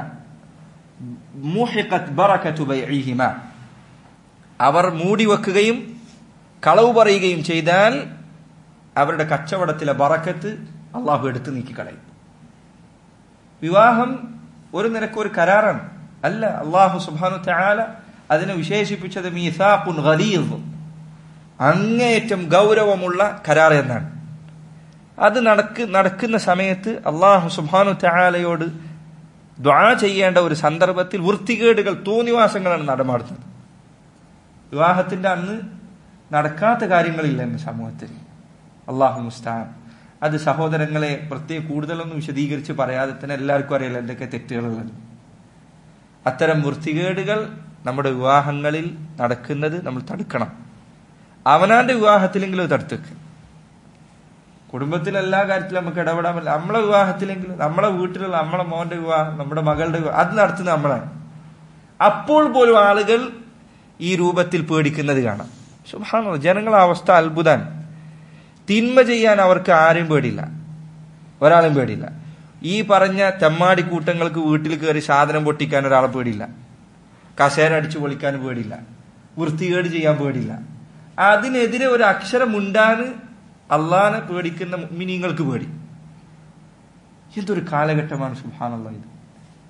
محقت بركة بيعهما അവർ മൂടി വെക്കുകയും കളവ് പറയുകയും ചെയ്താൽ അവരുടെ കച്ചവടത്തിലെ ബറക്കത്ത് അള്ളാഹു എടുത്തു നീക്കിക്കളയും വിവാഹം ഒരു നിരക്ക് ഒരു കരാറാണ് അല്ല അള്ളാഹു സുബാനു താല അതിനെ വിശേഷിപ്പിച്ചത് മീസാഖുൻ ഖലീദ് അങ്ങേയറ്റം ഗൗരവമുള്ള കരാർ എന്നാണ് അത് നടക്ക് നടക്കുന്ന സമയത്ത് അള്ളാഹു സുബാനു താലയോട് ദ്വാ ചെയ്യേണ്ട ഒരു സന്ദർഭത്തിൽ വൃത്തികേടുകൾ തോന്നിവാസങ്ങളാണ് നടമാടുന്നത് വിവാഹത്തിന്റെ അന്ന് നടക്കാത്ത കാര്യങ്ങളില്ല എന്റെ സമൂഹത്തിൽ അള്ളാഹു മുസ്താൻ അത് സഹോദരങ്ങളെ പ്രത്യേക കൂടുതലൊന്നും വിശദീകരിച്ച് പറയാതെ തന്നെ എല്ലാവർക്കും അറിയില്ല എന്തൊക്കെ തെറ്റുകളുള്ളത് അത്തരം വൃത്തികേടുകൾ നമ്മുടെ വിവാഹങ്ങളിൽ നടക്കുന്നത് നമ്മൾ തടുക്കണം അവനാന്റെ വിവാഹത്തിലെങ്കിലും തടുത്തേക്ക് കുടുംബത്തിലെ എല്ലാ കാര്യത്തിലും നമുക്ക് ഇടപെടാൻ പറ്റില്ല നമ്മളെ വിവാഹത്തിലെങ്കിലും നമ്മളെ വീട്ടിലുള്ള നമ്മളെ മോന്റെ വിവാഹം നമ്മുടെ മകളുടെ വിവാഹം അത് നടത്തുന്നത് നമ്മളാണ് അപ്പോൾ പോലും ആളുകൾ ഈ രൂപത്തിൽ പേടിക്കുന്നത് കാണാം സുഭാണോ ജനങ്ങളെ അവസ്ഥ അത്ഭുതാൻ തിന്മ ചെയ്യാൻ അവർക്ക് ആരും പേടില്ല ഒരാളും പേടില്ല ഈ പറഞ്ഞ തെമ്മാടി കൂട്ടങ്ങൾക്ക് വീട്ടിൽ കയറി സാധനം പൊട്ടിക്കാൻ ഒരാളെ പേടില്ല കസേര അടിച്ചു പൊളിക്കാൻ പേടില്ല വൃത്തികേട് ചെയ്യാൻ പേടില്ല അതിനെതിരെ ഒരു അക്ഷരം ഉണ്ടാന് അള്ളാനെ പേടിക്കുന്ന മിനിങ്ങൾക്ക് പേടി എന്തൊരു കാലഘട്ടമാണ് സുഹാനുള്ള ഇത്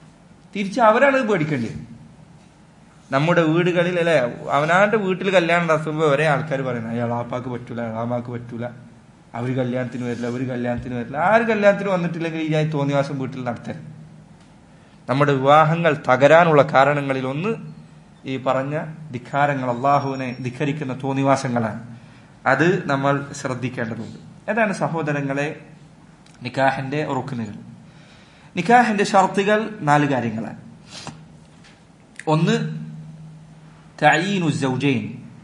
തിരിച്ച് അവരാണ് ഇത് പേടിക്കേണ്ടത് നമ്മുടെ വീടുകളിൽ അല്ലെ അവനാന്റെ വീട്ടിൽ കല്യാണം നടത്തുമ്പോൾ ഒരേ ആൾക്കാർ പറയുന്നത് അയാൾ ആപ്പാക്ക് പറ്റൂല അളാമാക്ക് പറ്റൂല അവര് കല്യാണത്തിന് വരില്ല അവര് കല്യാണത്തിന് വരില്ല ആര് കല്യാണത്തിന് വന്നിട്ടില്ലെങ്കിൽ ഈ തോന്നിവാസം വീട്ടിൽ നടത്തരുത് നമ്മുടെ വിവാഹങ്ങൾ തകരാനുള്ള കാരണങ്ങളിൽ ഒന്ന് ഈ പറഞ്ഞ ധിക്കാരങ്ങൾ അള്ളാഹുവിനെ ധിഖരിക്കുന്ന തോന്നിവാസങ്ങളാണ് അത് നമ്മൾ ശ്രദ്ധിക്കേണ്ടതുണ്ട് ഏതാണ് സഹോദരങ്ങളെ നിക്കാഹിന്റെ റുക്കനുകൾ നിക്കാഹിന്റെ ഷർത്തുകൾ നാല് കാര്യങ്ങളാണ് ഒന്ന് തയീനുസൗജൈൻ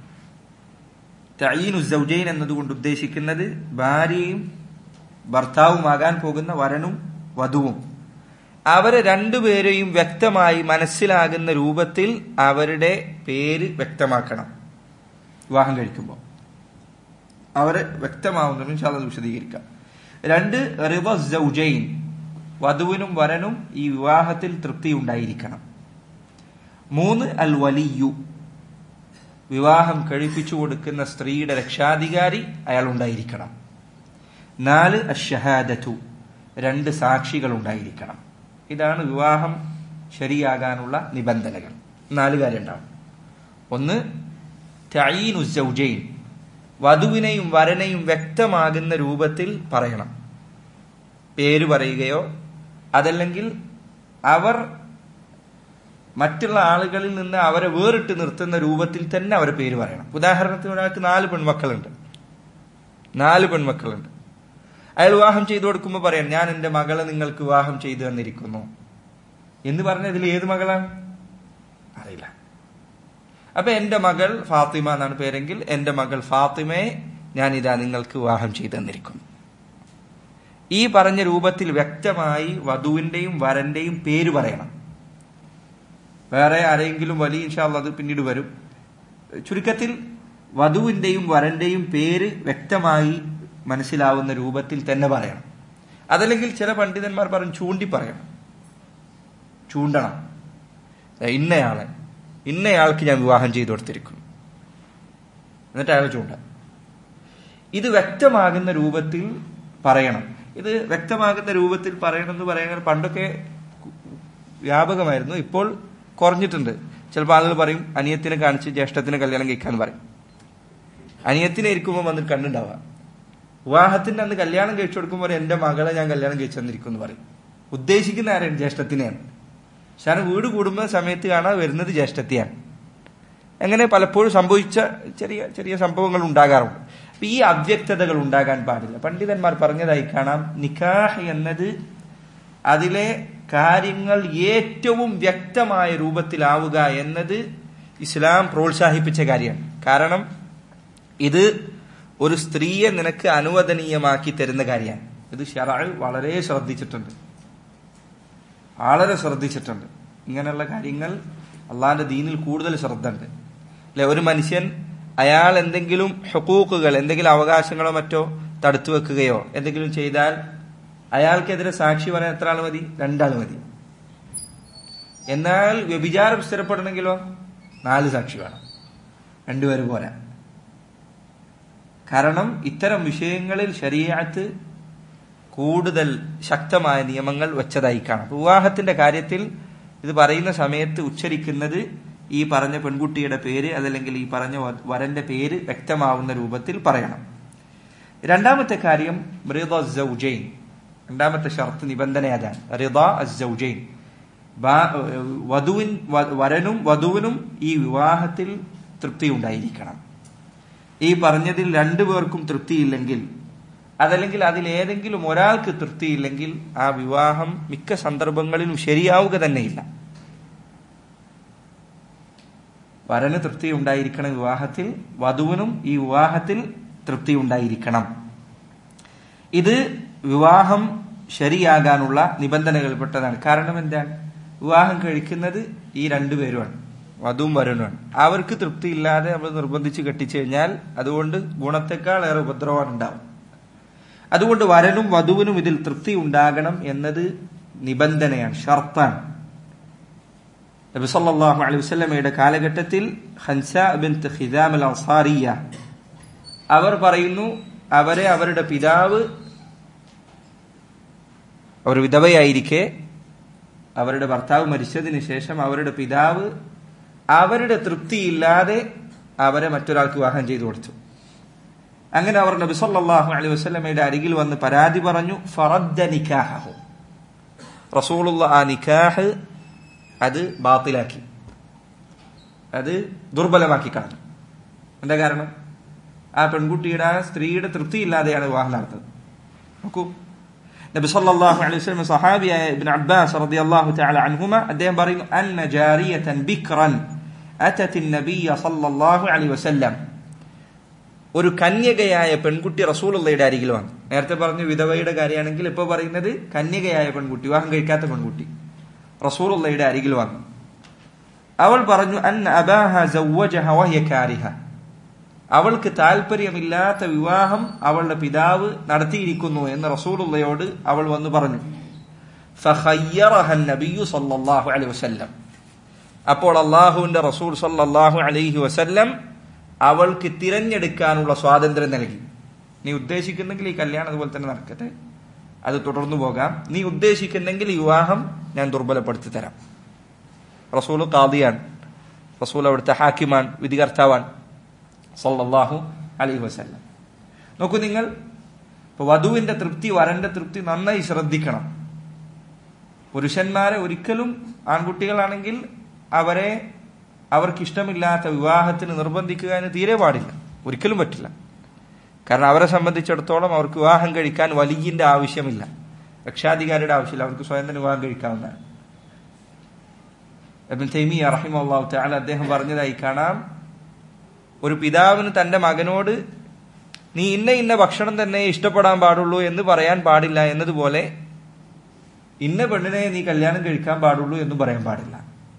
തയീനുസൗജൈൻ എന്നതുകൊണ്ട് ഉദ്ദേശിക്കുന്നത് ഭാര്യയും ഭർത്താവുമാകാൻ പോകുന്ന വരനും വധുവും അവരെ രണ്ടുപേരെയും വ്യക്തമായി മനസ്സിലാകുന്ന രൂപത്തിൽ അവരുടെ പേര് വ്യക്തമാക്കണം വിവാഹം കഴിക്കുമ്പോൾ അവരെ വ്യക്തമാവുന്നതും ഇൻഷാല്ല വിശദീകരിക്കാം രണ്ട് റിവ സൗജൈൻ വധുവിനും വരനും ഈ വിവാഹത്തിൽ തൃപ്തി ഉണ്ടായിരിക്കണം മൂന്ന് അൽ വലിയു വിവാഹം കഴിപ്പിച്ചു കൊടുക്കുന്ന സ്ത്രീയുടെ രക്ഷാധികാരി അയാൾ ഉണ്ടായിരിക്കണം നാല് അഷഹാദത്തു രണ്ട് സാക്ഷികൾ ഉണ്ടായിരിക്കണം ഇതാണ് വിവാഹം ശരിയാകാനുള്ള നിബന്ധനകൾ നാല് കാര്യം ഉണ്ടാവും ഒന്ന് തയീനുസൗജൈൻ വധുവിനെയും വരനെയും വ്യക്തമാകുന്ന രൂപത്തിൽ പറയണം പേര് പറയുകയോ അതല്ലെങ്കിൽ അവർ മറ്റുള്ള ആളുകളിൽ നിന്ന് അവരെ വേറിട്ട് നിർത്തുന്ന രൂപത്തിൽ തന്നെ അവരെ പേര് പറയണം ഉദാഹരണത്തിന് ഒരാൾക്ക് നാല് പെൺമക്കളുണ്ട് നാല് പെൺമക്കളുണ്ട് അയാൾ വിവാഹം ചെയ്തു കൊടുക്കുമ്പോൾ പറയാം ഞാൻ എന്റെ മകളെ നിങ്ങൾക്ക് വിവാഹം ചെയ്തു തന്നിരിക്കുന്നു എന്ന് പറഞ്ഞ ഇതിൽ ഏത് മകളാണ് അറിയില്ല അപ്പൊ എന്റെ മകൾ ഫാത്തിമ എന്നാണ് പേരെങ്കിൽ എന്റെ മകൾ ഫാത്തിമയെ ഞാൻ ഇതാ നിങ്ങൾക്ക് വിവാഹം ചെയ്തു തന്നിരിക്കുന്നു ഈ പറഞ്ഞ രൂപത്തിൽ വ്യക്തമായി വധുവിന്റെയും വരന്റെയും പേര് പറയണം വേറെ ആരെങ്കിലും വലിയ ഇൻഷാല്ല അത് പിന്നീട് വരും ചുരുക്കത്തിൽ വധുവിന്റെയും വരന്റെയും പേര് വ്യക്തമായി മനസ്സിലാവുന്ന രൂപത്തിൽ തന്നെ പറയണം അതല്ലെങ്കിൽ ചില പണ്ഡിതന്മാർ പറയും ചൂണ്ടി പറയണം ചൂണ്ടണം ഇന്നയാളെ ഇന്നയാൾക്ക് ഞാൻ വിവാഹം ചെയ്തു കൊടുത്തിരിക്കുന്നു എന്നിട്ട് അയാൾ ചൂണ്ട ഇത് വ്യക്തമാകുന്ന രൂപത്തിൽ പറയണം ഇത് വ്യക്തമാകുന്ന രൂപത്തിൽ പറയണം എന്ന് പറയാൻ പണ്ടൊക്കെ വ്യാപകമായിരുന്നു ഇപ്പോൾ കുറഞ്ഞിട്ടുണ്ട് ചിലപ്പോൾ ആളുകൾ പറയും അനിയത്തിനെ കാണിച്ച് ജ്യേഷ്ഠത്തിന് കല്യാണം കഴിക്കാൻ പറയും അനിയത്തിനെ ഇരിക്കുമ്പോൾ വന്നിട്ട് കണ്ടുണ്ടാവുക വിവാഹത്തിന്റെ അന്ന് കല്യാണം കഴിച്ചു കൊടുക്കുമ്പോൾ എന്റെ മകളെ ഞാൻ കല്യാണം കഴിച്ചു തന്നിരിക്കുന്നു പറയും ഉദ്ദേശിക്കുന്ന ആരാണ് ജ്യേഷ്ഠത്തിനെയാണ് പക്ഷെ വീട് കൂടുന്ന സമയത്ത് കാണാൻ വരുന്നത് ജ്യേഷ്ഠത്തെയാണ് അങ്ങനെ പലപ്പോഴും സംഭവിച്ച ചെറിയ ചെറിയ സംഭവങ്ങൾ ഉണ്ടാകാറുണ്ട് അപ്പൊ ഈ അവ്യക്തതകൾ ഉണ്ടാകാൻ പാടില്ല പണ്ഡിതന്മാർ പറഞ്ഞതായി കാണാം നിക്കാഹ് എന്നത് അതിലെ കാര്യങ്ങൾ ഏറ്റവും വ്യക്തമായ രൂപത്തിലാവുക എന്നത് ഇസ്ലാം പ്രോത്സാഹിപ്പിച്ച കാര്യമാണ് കാരണം ഇത് ഒരു സ്ത്രീയെ നിനക്ക് അനുവദനീയമാക്കി തരുന്ന കാര്യമാണ് ഇത് ഷെറാൾ വളരെ ശ്രദ്ധിച്ചിട്ടുണ്ട് വളരെ ശ്രദ്ധിച്ചിട്ടുണ്ട് ഇങ്ങനെയുള്ള കാര്യങ്ങൾ അള്ളാന്റെ ദീനിൽ കൂടുതൽ ശ്രദ്ധ ഉണ്ട് അല്ലെ ഒരു മനുഷ്യൻ അയാൾ എന്തെങ്കിലും ഹക്കൂക്കുകൾ എന്തെങ്കിലും അവകാശങ്ങളോ മറ്റോ തടുത്തു വെക്കുകയോ എന്തെങ്കിലും ചെയ്താൽ അയാൾക്കെതിരെ സാക്ഷി പറയാൻ എത്ര ആൾ മതി രണ്ടാൾ മതി എന്നാൽ വ്യഭിചാരം സ്ഥിരപ്പെടണമെങ്കിലോ നാല് സാക്ഷി വേണം രണ്ടുപേര് പോരാ കാരണം ഇത്തരം വിഷയങ്ങളിൽ ശരീരത്ത് കൂടുതൽ ശക്തമായ നിയമങ്ങൾ വെച്ചതായി കാണാം വിവാഹത്തിന്റെ കാര്യത്തിൽ ഇത് പറയുന്ന സമയത്ത് ഉച്ചരിക്കുന്നത് ഈ പറഞ്ഞ പെൺകുട്ടിയുടെ പേര് അതല്ലെങ്കിൽ ഈ പറഞ്ഞ വരന്റെ പേര് വ്യക്തമാവുന്ന രൂപത്തിൽ പറയണം രണ്ടാമത്തെ കാര്യം റിദൗജൈൻ രണ്ടാമത്തെ ഷർത്ത് നിബന്ധന അതാണ് റിദ അസൗജൈൻ വധുവിൻ വരനും വധുവിനും ഈ വിവാഹത്തിൽ തൃപ്തി ഉണ്ടായിരിക്കണം ഈ പറഞ്ഞതിൽ രണ്ടുപേർക്കും തൃപ്തിയില്ലെങ്കിൽ അതല്ലെങ്കിൽ അതിൽ ഏതെങ്കിലും ഒരാൾക്ക് തൃപ്തിയില്ലെങ്കിൽ ആ വിവാഹം മിക്ക സന്ദർഭങ്ങളിലും ശരിയാവുക തന്നെയില്ല വരന് തൃപ്തി ഉണ്ടായിരിക്കണം വിവാഹത്തിൽ വധുവിനും ഈ വിവാഹത്തിൽ തൃപ്തി ഉണ്ടായിരിക്കണം ഇത് വിവാഹം ശരിയാകാനുള്ള നിബന്ധനകൾപ്പെട്ടതാണ് കാരണം എന്താണ് വിവാഹം കഴിക്കുന്നത് ഈ രണ്ടുപേരുമാണ് വധുവും വരനുമാണ് അവർക്ക് തൃപ്തിയില്ലാതെ നമ്മൾ നിർബന്ധിച്ച് കെട്ടിച്ചു കഴിഞ്ഞാൽ അതുകൊണ്ട് ഗുണത്തെക്കാൾ ഏറെ ഉപദ്രവമാണ് ഉണ്ടാവും അതുകൊണ്ട് വരനും വധുവിനും ഇതിൽ തൃപ്തി ഉണ്ടാകണം എന്നത് നിബന്ധനയാണ് ഷർത്താണ് നബി സല്ലല്ലാഹു അലൈഹി വസല്ലമയുടെ കാലഘട്ടത്തിൽ ഹൻസ ബിൻത് ഖിദാം അൽ അൻസാരിയ അവർ പറയുന്നു അവരെ അവരുടെ പിതാവ് അവർ വിധവയായിരിക്കെ അവരുടെ ഭർത്താവ് മരിച്ചതിന് ശേഷം അവരുടെ പിതാവ് അവരുടെ തൃപ്തിയില്ലാതെ അവരെ മറ്റൊരാൾക്ക് വിവാഹം ചെയ്തു കൊടുത്തു അങ്ങനെ അവർ നബി സല്ലല്ലാഹു അലൈഹി വസല്ലമയുടെ അരികിൽ വന്ന് പരാതി പറഞ്ഞു ഫറദ്ദ നിക്കാഹു റസൂലുള്ള ആ നിക്കാഹ് അത് ബാത്തിലാക്കി അത് ദുർബലമാക്കി കളഞ്ഞു എന്താ കാരണം ആ പെൺകുട്ടിയുടെ ആ സ്ത്രീയുടെ തൃപ്തിയില്ലാതെയാണ് വിവാഹം നടത്തത് നോക്കൂ നബി സല്ലല്ലാഹു അലൈഹി വസല്ലം സഹാബിയായ ഇബ്നു അബ്ബാസ് റളിയല്ലാഹു തആല അൻഹുമ അദ്ദേഹം പറയുന്നു അന്ന ജാരിയതൻ ബിക്റൻ അതത് നബിയ സല്ലല്ലാഹു അലൈഹി വസല്ലം ഒരു കന്യകയായ പെൺകുട്ടി റസൂലുള്ളയുടെ അരികിൽ വന്നു നേരത്തെ പറഞ്ഞു വിധവയുടെ കാര്യമാണെങ്കിൽ ഇപ്പൊ പറയുന്നത് കന്യകയായ പെൺകുട്ടി വിവാഹം കഴിക്കാത്ത പെൺകുട്ടി റസൂലുള്ളയുടെ അരികിൽ വന്നു അവൾ പറഞ്ഞു അൻ അബാഹ സവ്വജഹ വഹിയ കാരിഹ അവൾക്ക് താല്പര്യമില്ലാത്ത വിവാഹം അവളുടെ പിതാവ് നടത്തിയിരിക്കുന്നു എന്ന് റസൂലുള്ളയോട് അവൾ വന്നു പറഞ്ഞു ഫഖയ്യറഹ നബിയു സല്ലല്ലാഹു അലൈഹി വസല്ലം അപ്പോൾ അള്ളാഹുവിന്റെ റസൂൽ സല്ലല്ലാഹു അലൈഹി വസല്ലം അവൾക്ക് തിരഞ്ഞെടുക്കാനുള്ള സ്വാതന്ത്ര്യം നൽകി നീ ഉദ്ദേശിക്കുന്നെങ്കിൽ ഈ കല്യാണം അതുപോലെ തന്നെ നടക്കട്ടെ അത് തുടർന്നു പോകാം നീ ഉദ്ദേശിക്കുന്നെങ്കിൽ ഈ വിവാഹം ഞാൻ ദുർബലപ്പെടുത്തി തരാം റസൂൽ കാദിയാൻ റസൂൽ അവിടുത്തെ ഹാക്കിമാൻ വിധികർത്താവാൻ സല്ലല്ലാഹു അലൈഹി വസല്ലം നോക്കൂ നിങ്ങൾ ഇപ്പൊ വധുവിന്റെ തൃപ്തി വരന്റെ തൃപ്തി നന്നായി ശ്രദ്ധിക്കണം പുരുഷന്മാരെ ഒരിക്കലും ആൺകുട്ടികളാണെങ്കിൽ അവരെ അവർക്ക് ഇഷ്ടമില്ലാത്ത വിവാഹത്തിന് നിർബന്ധിക്കുക എന്ന് തീരെ പാടില്ല ഒരിക്കലും പറ്റില്ല കാരണം അവരെ സംബന്ധിച്ചിടത്തോളം അവർക്ക് വിവാഹം കഴിക്കാൻ വലിയന്റെ ആവശ്യമില്ല രക്ഷാധികാരിയുടെ ആവശ്യമില്ല അവർക്ക് സ്വയം തന്നെ വിവാഹം കഴിക്കാവുന്നതാണ് എബിൻ തൈമി അറഹിമല്ലാഹു തആല അദ്ദേഹം പറഞ്ഞതായി കാണാം ഒരു പിതാവിന് തന്റെ മകനോട് നീ ഇന്ന ഇന്ന ഭക്ഷണം തന്നെ ഇഷ്ടപ്പെടാൻ പാടുള്ളൂ എന്ന് പറയാൻ പാടില്ല എന്നതുപോലെ ഇന്ന പെണ്ണിനെ നീ കല്യാണം കഴിക്കാൻ പാടുള്ളൂ എന്ന് പറയാൻ പാടില്ല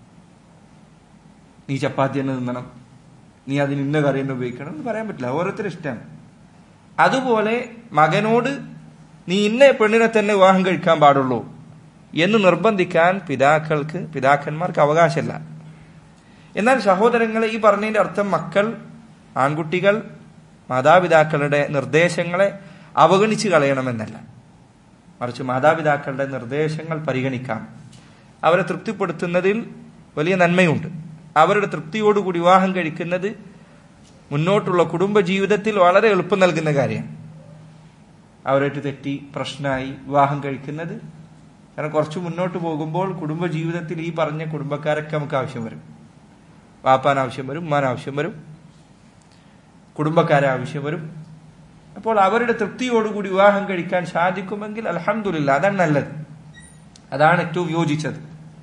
നീ ചപ്പാത്തി തന്നെ തിന്നണം നീ അതിന് ഇന്ന കറി തന്നെ ഉപയോഗിക്കണം എന്ന് പറയാൻ പറ്റില്ല ഓരോരുത്തരും ഇഷ്ടമാണ് അതുപോലെ മകനോട് നീ ഇന്ന പെണ്ണിനെ തന്നെ വിവാഹം കഴിക്കാൻ പാടുള്ളൂ എന്ന് നിർബന്ധിക്കാൻ പിതാക്കൾക്ക് പിതാക്കന്മാർക്ക് അവകാശമില്ല എന്നാൽ സഹോദരങ്ങളെ ഈ പറഞ്ഞതിന്റെ അർത്ഥം മക്കൾ ആൺകുട്ടികൾ മാതാപിതാക്കളുടെ നിർദ്ദേശങ്ങളെ അവഗണിച്ച് കളയണമെന്നല്ല മറിച്ച് മാതാപിതാക്കളുടെ നിർദ്ദേശങ്ങൾ പരിഗണിക്കാം അവരെ തൃപ്തിപ്പെടുത്തുന്നതിൽ വലിയ നന്മയുണ്ട് അവരുടെ തൃപ്തിയോടുകൂടി വിവാഹം കഴിക്കുന്നത് മുന്നോട്ടുള്ള കുടുംബ ജീവിതത്തിൽ വളരെ എളുപ്പം നൽകുന്ന കാര്യമാണ് അവരായിട്ട് തെറ്റി പ്രശ്നമായി വിവാഹം കഴിക്കുന്നത് കാരണം കുറച്ച് മുന്നോട്ട് പോകുമ്പോൾ കുടുംബ ജീവിതത്തിൽ ഈ പറഞ്ഞ കുടുംബക്കാരൊക്കെ നമുക്ക് ആവശ്യം വരും വാപ്പാൻ ആവശ്യം വരും ഉമ്മാൻ ആവശ്യം വരും കുടുംബക്കാരെ ആവശ്യം വരും അപ്പോൾ അവരുടെ തൃപ്തിയോടുകൂടി വിവാഹം കഴിക്കാൻ സാധിക്കുമെങ്കിൽ അലഹമില്ല അതാണ് നല്ലത് അതാണ് ഏറ്റവും യോജിച്ചത്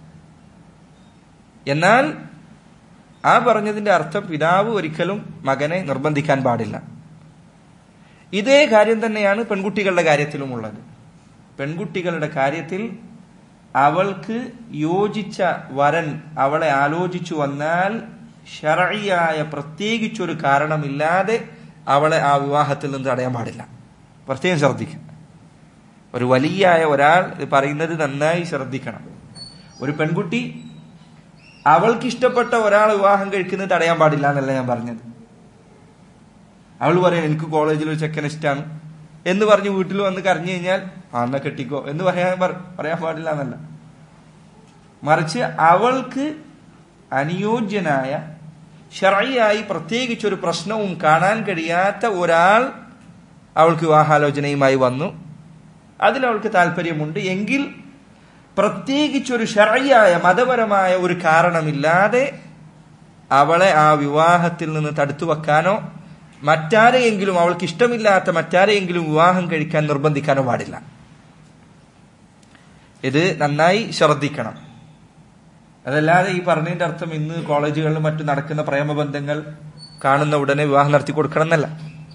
എന്നാൽ ആ പറഞ്ഞതിന്റെ അർത്ഥം പിതാവ് ഒരിക്കലും മകനെ നിർബന്ധിക്കാൻ പാടില്ല ഇതേ കാര്യം തന്നെയാണ് പെൺകുട്ടികളുടെ കാര്യത്തിലുമുള്ളത് പെൺകുട്ടികളുടെ കാര്യത്തിൽ അവൾക്ക് യോജിച്ച വരൻ അവളെ ആലോചിച്ചു വന്നാൽ ഷറയായ പ്രത്യേകിച്ചൊരു കാരണമില്ലാതെ അവളെ ആ വിവാഹത്തിൽ നിന്ന് തടയാൻ പാടില്ല പ്രത്യേകം ശ്രദ്ധിക്കുക ഒരു വലിയായ ഒരാൾ ഇത് പറയുന്നത് നന്നായി ശ്രദ്ധിക്കണം ഒരു പെൺകുട്ടി അവൾക്ക് ഇഷ്ടപ്പെട്ട ഒരാൾ വിവാഹം കഴിക്കുന്നത് തടയാൻ പാടില്ല എന്നല്ല ഞാൻ പറഞ്ഞത് അവൾ പറയാം എനിക്ക് കോളേജിൽ ഒരു ചെക്കൻ ഇഷ്ടമാണ് എന്ന് പറഞ്ഞ് വീട്ടിൽ വന്ന് കരഞ്ഞു കഴിഞ്ഞാൽ ആ എന്നാ കെട്ടിക്കോ എന്ന് പറയാൻ പറയാൻ പാടില്ല എന്നല്ല മറിച്ച് അവൾക്ക് അനുയോജ്യനായ ഷറയായി പ്രത്യേകിച്ച് ഒരു പ്രശ്നവും കാണാൻ കഴിയാത്ത ഒരാൾ അവൾക്ക് വിവാഹാലോചനയുമായി വന്നു അതിൽ അവൾക്ക് താല്പര്യമുണ്ട് എങ്കിൽ പ്രത്യേകിച്ചൊരു ഷറയായ മതപരമായ ഒരു കാരണമില്ലാതെ അവളെ ആ വിവാഹത്തിൽ നിന്ന് തടുത്തു വെക്കാനോ മറ്റാരെയെങ്കിലും അവൾക്ക് ഇഷ്ടമില്ലാത്ത മറ്റാരെയെങ്കിലും വിവാഹം കഴിക്കാൻ നിർബന്ധിക്കാനോ പാടില്ല ഇത് നന്നായി ശ്രദ്ധിക്കണം അതല്ലാതെ ഈ പറഞ്ഞതിന്റെ അർത്ഥം ഇന്ന് കോളേജുകളിലും മറ്റും നടക്കുന്ന പ്രേമബന്ധങ്ങൾ കാണുന്ന ഉടനെ വിവാഹം നടത്തി കൊടുക്കണം എന്നല്ല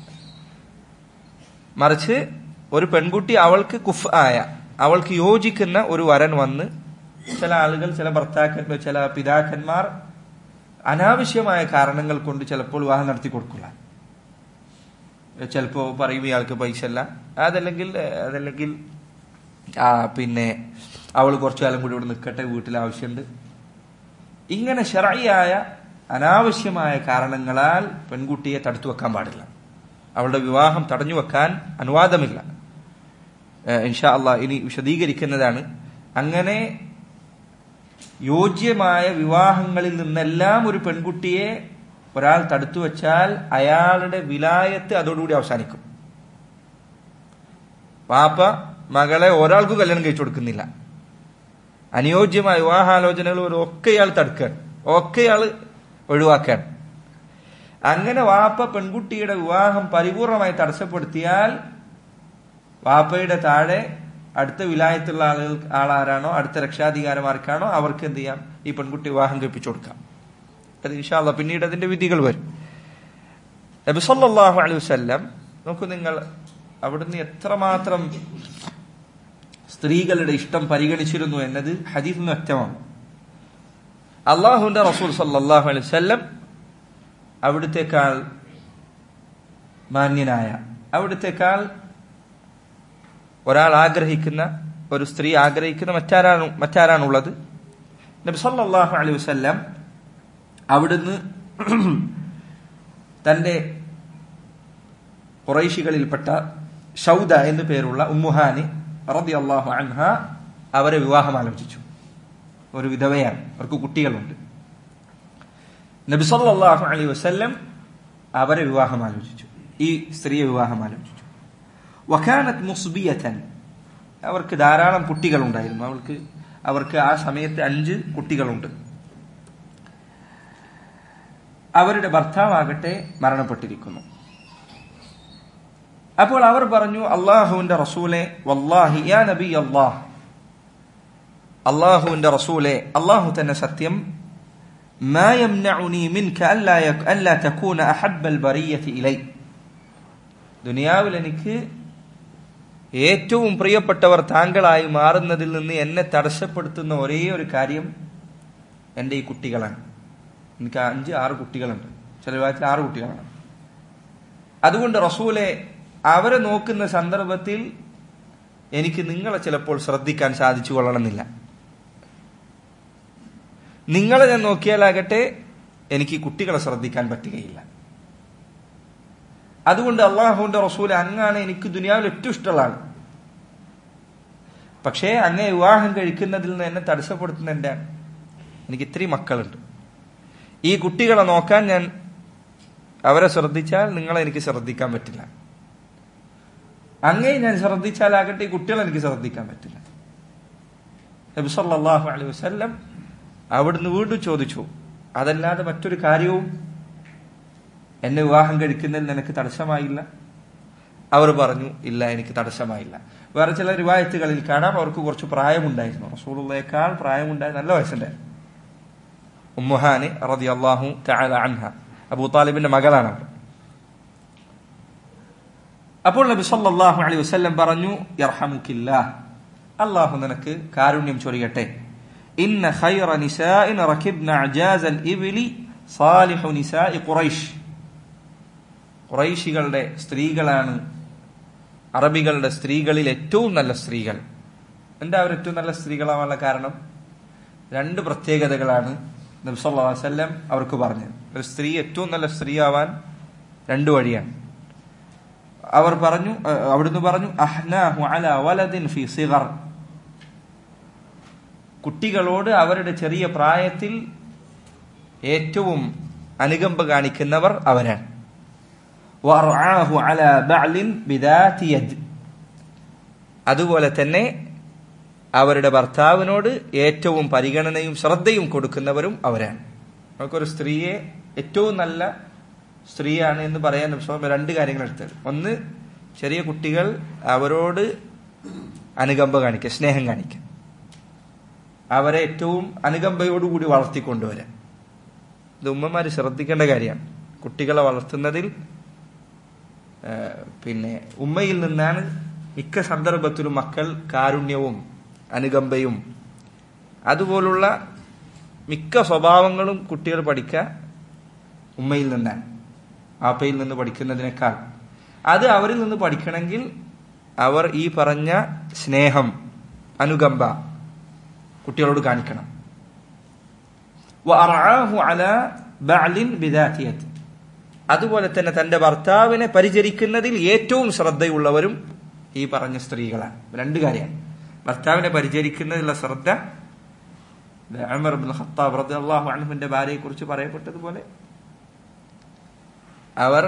മറിച്ച് ഒരു പെൺകുട്ടി അവൾക്ക് കുഫ് ആയ അവൾക്ക് യോജിക്കുന്ന ഒരു വരൻ വന്ന് ചില ആളുകൾ ചില ഭർത്താക്കന്മാർ ചില പിതാക്കന്മാർ അനാവശ്യമായ കാരണങ്ങൾ കൊണ്ട് ചിലപ്പോൾ വിവാഹം നടത്തി കൊടുക്കില്ല ചിലപ്പോൾ പറയും ഇയാൾക്ക് പൈസ അല്ല അതല്ലെങ്കിൽ അതല്ലെങ്കിൽ ആ പിന്നെ അവൾ കുറച്ചു കാലം കൂടി ഇവിടെ നിൽക്കട്ടെ വീട്ടിൽ ആവശ്യമുണ്ട് ഇങ്ങനെ ഷറയായ അനാവശ്യമായ കാരണങ്ങളാൽ പെൺകുട്ടിയെ തടുത്തു വെക്കാൻ പാടില്ല അവളുടെ വിവാഹം തടഞ്ഞു വെക്കാൻ അനുവാദമില്ല ഇൻഷാ അള്ളാഹ് ഇനി വിശദീകരിക്കുന്നതാണ് അങ്ങനെ യോജ്യമായ വിവാഹങ്ങളിൽ നിന്നെല്ലാം ഒരു പെൺകുട്ടിയെ ഒരാൾ തടുത്തു വച്ചാൽ അയാളുടെ വിലായത്ത് അതോടുകൂടി അവസാനിക്കും പാപ്പ മകളെ ഒരാൾക്ക് കല്യാണം കഴിച്ചു കൊടുക്കുന്നില്ല അനുയോജ്യമായ വിവാഹാലോചനകൾ ഒരു ഒക്കെ ഇയാൾ തടുക്കാൻ ഒക്കെ ഇയാൾ ഒഴിവാക്കാൻ അങ്ങനെ വാപ്പ പെൺകുട്ടിയുടെ വിവാഹം പരിപൂർണമായി തടസ്സപ്പെടുത്തിയാൽ വാപ്പയുടെ താഴെ അടുത്ത വിലായത്തുള്ള ആളുകൾ ആളാരാണോ അടുത്ത രക്ഷാധികാരമാർക്കാണോ അവർക്ക് എന്ത് ചെയ്യാം ഈ പെൺകുട്ടി വിവാഹം കഴിപ്പിച്ചു കൊടുക്കാം അത് ഇൻഷാല്ല പിന്നീട് അതിന്റെ വിധികൾ വരും നബി സല്ലല്ലാഹു അലൈഹി വസല്ലം നോക്കൂ നിങ്ങൾ അവിടുന്ന് എത്രമാത്രം സ്ത്രീകളുടെ ഇഷ്ടം പരിഗണിച്ചിരുന്നു എന്നത് ഹദീസ് വ്യക്തമാണ് അള്ളാഹുന്റെ റസൂൽ സല്ലല്ലാഹു അലൈഹി വസല്ലം അവിടുത്തെക്കാൾ മാന്യനായ അവിടുത്തെക്കാൾ ഒരാൾ ആഗ്രഹിക്കുന്ന ഒരു സ്ത്രീ ആഗ്രഹിക്കുന്ന മറ്റാരാണ് മറ്റാരാണുള്ളത് നബി സല്ലല്ലാഹു അലൈഹി വസല്ലം അവിടുന്ന് തന്റെ കുറൈശികളിൽപ്പെട്ട ഷൗദ എന്നു പേരുള്ള ഉമ്മുഹാനി റബി അള്ളാഹു അൻഹ അവരെ വിവാഹം ആലോചിച്ചു ഒരു വിധവയാണ് അവർക്ക് കുട്ടികളുണ്ട് നബി സല്ലല്ലാഹു അലൈഹി വസല്ലം അവരെ വിവാഹം ആലോചിച്ചു ഈ സ്ത്രീയെ വിവാഹം ആലോചിച്ചു വഖാനത്ത് മുസ്ബിയത്തൻ അവർക്ക് ധാരാളം കുട്ടികളുണ്ടായിരുന്നു അവൾക്ക് അവർക്ക് ആ സമയത്ത് അഞ്ച് കുട്ടികളുണ്ട് അവരുടെ ഭർത്താവാകട്ടെ മരണപ്പെട്ടിരിക്കുന്നു അപ്പോൾ അവർ പറഞ്ഞു അള്ളാഹുവിന്റെ റസൂലെ വല്ലാഹി യാ നബി അള്ളാഹ് അള്ളാഹുവിന്റെ റസൂലെ അള്ളാഹു തന്നെ സത്യം ما يمنعني منك ألا, يك... ألا تكون أحب البرية إلي ദുനിയാവിൽ എനിക്ക് ഏറ്റവും പ്രിയപ്പെട്ടവർ താങ്കളായി മാറുന്നതിൽ നിന്ന് എന്നെ തടസ്സപ്പെടുത്തുന്ന ഒരേ ഒരു കാര്യം എൻ്റെ ഈ കുട്ടികളാണ് എനിക്ക് അഞ്ച് ആറ് കുട്ടികളുണ്ട് ചില വിഭാഗത്തിൽ ആറ് കുട്ടികളാണ് അതുകൊണ്ട് റസൂലെ അവരെ നോക്കുന്ന സന്ദർഭത്തിൽ എനിക്ക് നിങ്ങളെ ചിലപ്പോൾ ശ്രദ്ധിക്കാൻ സാധിച്ചു കൊള്ളണമെന്നില്ല നിങ്ങളെ ഞാൻ നോക്കിയാലാകട്ടെ എനിക്ക് കുട്ടികളെ ശ്രദ്ധിക്കാൻ പറ്റുകയില്ല അതുകൊണ്ട് അള്ളാഹുവിന്റെ റസൂൽ അങ്ങാണ് എനിക്ക് ദുനിയാവിൽ ഏറ്റവും ഇഷ്ടമുള്ള ആൾ പക്ഷേ അങ്ങേ വിവാഹം കഴിക്കുന്നതിൽ നിന്ന് എന്നെ തടസ്സപ്പെടുത്തുന്ന എൻ്റെ എനിക്ക് ഇത്രയും മക്കളുണ്ട് ഈ കുട്ടികളെ നോക്കാൻ ഞാൻ അവരെ ശ്രദ്ധിച്ചാൽ നിങ്ങളെ എനിക്ക് ശ്രദ്ധിക്കാൻ പറ്റില്ല അങ്ങേ ഞാൻ ശ്രദ്ധിച്ചാലാകട്ടെ ഈ കുട്ടികളെ എനിക്ക് ശ്രദ്ധിക്കാൻ പറ്റില്ല നബി സല്ലല്ലാഹു അലൈഹി വസല്ലം അവിടുന്ന് വീണ്ടും ചോദിച്ചു അതല്ലാതെ മറ്റൊരു കാര്യവും എന്നെ വിവാഹം കഴിക്കുന്നതിൽ നിനക്ക് തടസ്സമായില്ല അവർ പറഞ്ഞു ഇല്ല എനിക്ക് തടസ്സമായില്ല വേറെ ചില റിവായത്തുകളിൽ കാണാം അവർക്ക് കുറച്ച് പ്രായമുണ്ടായിരുന്നു റസൂളുള്ളേക്കാൾ പ്രായമുണ്ടായ നല്ല വയസ്സുണ്ടായിരുന്നു ഉമ്മുഹാനി റതി അള്ളാഹു തആല അൻഹ അബൂ താലിബിന്റെ മകളാണ് അവർ അപ്പോൾ നബി സല്ലല്ലാഹു അലൈഹി വസല്ലം പറഞ്ഞു യർഹമുക്കില്ലാ അള്ളാഹു നിനക്ക് കാരുണ്യം ചൊരിയട്ടെ ഇന്ന ഖൈറ നിസാഇൻ റകിബ്ന അജാസൽ ഇബ്ലി സാലിഹു നിസാഇ ഖുറൈശ് ഖുറൈശികളുടെ സ്ത്രീകളാണ് അറബികളുടെ സ്ത്രീകളിൽ ഏറ്റവും നല്ല സ്ത്രീകൾ എന്താ അവർ ഏറ്റവും നല്ല സ്ത്രീകളാവാനുള്ള കാരണം രണ്ട് പ്രത്യേകതകളാണ് നബ്സല്ലാ വല്ലം അവർക്ക് പറഞ്ഞത് ഒരു സ്ത്രീ ഏറ്റവും നല്ല സ്ത്രീ ആവാൻ രണ്ടു വഴിയാണ് അവർ പറഞ്ഞു അവിടുന്ന് പറഞ്ഞു അഹ്നാഹു അല വലദിൻ ഫി സിഗർ കുട്ടികളോട് അവരുടെ ചെറിയ പ്രായത്തിൽ ഏറ്റവും അനുകമ്പ കാണിക്കുന്നവർ അവരാണ് അതുപോലെ തന്നെ അവരുടെ ഭർത്താവിനോട് ഏറ്റവും പരിഗണനയും ശ്രദ്ധയും കൊടുക്കുന്നവരും അവരാണ് നമുക്കൊരു സ്ത്രീയെ ഏറ്റവും നല്ല സ്ത്രീയാണ് എന്ന് പറയാൻ രണ്ട് കാര്യങ്ങൾ എടുത്തത് ഒന്ന് ചെറിയ കുട്ടികൾ അവരോട് അനുകമ്പ കാണിക്കുക സ്നേഹം കാണിക്കുക അവരെ ഏറ്റവും അനുകമ്പയോടുകൂടി വളർത്തിക്കൊണ്ടുവരാൻ ഇത് ഉമ്മമാര് ശ്രദ്ധിക്കേണ്ട കാര്യമാണ് കുട്ടികളെ വളർത്തുന്നതിൽ പിന്നെ ഉമ്മയിൽ നിന്നാണ് മിക്ക സന്ദർഭത്തിലും മക്കൾ കാരുണ്യവും അനുകമ്പയും അതുപോലുള്ള മിക്ക സ്വഭാവങ്ങളും കുട്ടികൾ പഠിക്കുക ഉമ്മയിൽ നിന്നാണ് ആപ്പയിൽ നിന്ന് പഠിക്കുന്നതിനേക്കാൾ അത് അവരിൽ നിന്ന് പഠിക്കണമെങ്കിൽ അവർ ഈ പറഞ്ഞ സ്നേഹം അനുകമ്പ കുട്ടികളോട് കാണിക്കണം അതുപോലെ തന്നെ തന്റെ ഭർത്താവിനെ പരിചരിക്കുന്നതിൽ ഏറ്റവും ശ്രദ്ധയുള്ളവരും ഈ പറഞ്ഞ സ്ത്രീകളാണ് രണ്ട് കാര്യമാണ് ഭർത്താവിനെ പരിചരിക്കുന്നതിലുള്ള ശ്രദ്ധ അമർ ബിൻ ഖത്താബ് റളിയല്ലാഹു അൻഹുവിന്റെ ഭാര്യയെ കുറിച്ച് പറയപ്പെട്ടതുപോലെ അവർ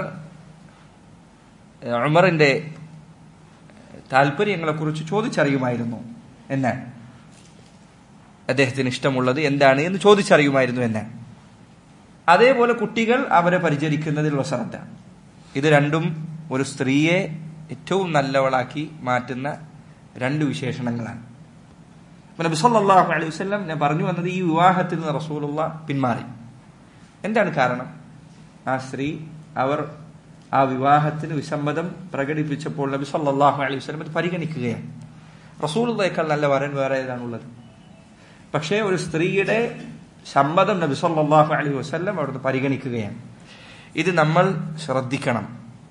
ഉമറിന്റെ താല്പര്യങ്ങളെ കുറിച്ച് ചോദിച്ചറിയുമായിരുന്നു എന്നാണ് അദ്ദേഹത്തിന് ഇഷ്ടമുള്ളത് എന്താണ് എന്ന് ചോദിച്ചറിയുമായിരുന്നു എന്നാണ് അതേപോലെ കുട്ടികൾ അവരെ പരിചരിക്കുന്നതിലുള്ള ശ്രദ്ധ ഇത് രണ്ടും ഒരു സ്ത്രീയെ ഏറ്റവും നല്ലവളാക്കി മാറ്റുന്ന രണ്ട് വിശേഷണങ്ങളാണ് നബി സല്ലല്ലാഹു അലൈഹി വസല്ലം ഞാൻ പറഞ്ഞു വന്നത് ഈ വിവാഹത്തിൽ നിന്ന് റസൂലുള്ള പിന്മാറി എന്താണ് കാരണം ആ സ്ത്രീ അവർ ആ വിവാഹത്തിന് വിസമ്മതം പ്രകടിപ്പിച്ചപ്പോൾ നബി സല്ലല്ലാഹു അലൈഹി വസല്ലം അത് പരിഗണിക്കുകയാണ് റസൂലുള്ളയേക്കാൾ നല്ല വരൻ വേറെ ഏതാണുള്ളത് പക്ഷേ ഒരു സ്ത്രീയുടെ സമ്മതം നബി സല്ലല്ലാഹു അലൈഹി വസല്ലം അവിടുന്ന് പരിഗണിക്കുകയാണ് ഇത് നമ്മൾ ശ്രദ്ധിക്കണം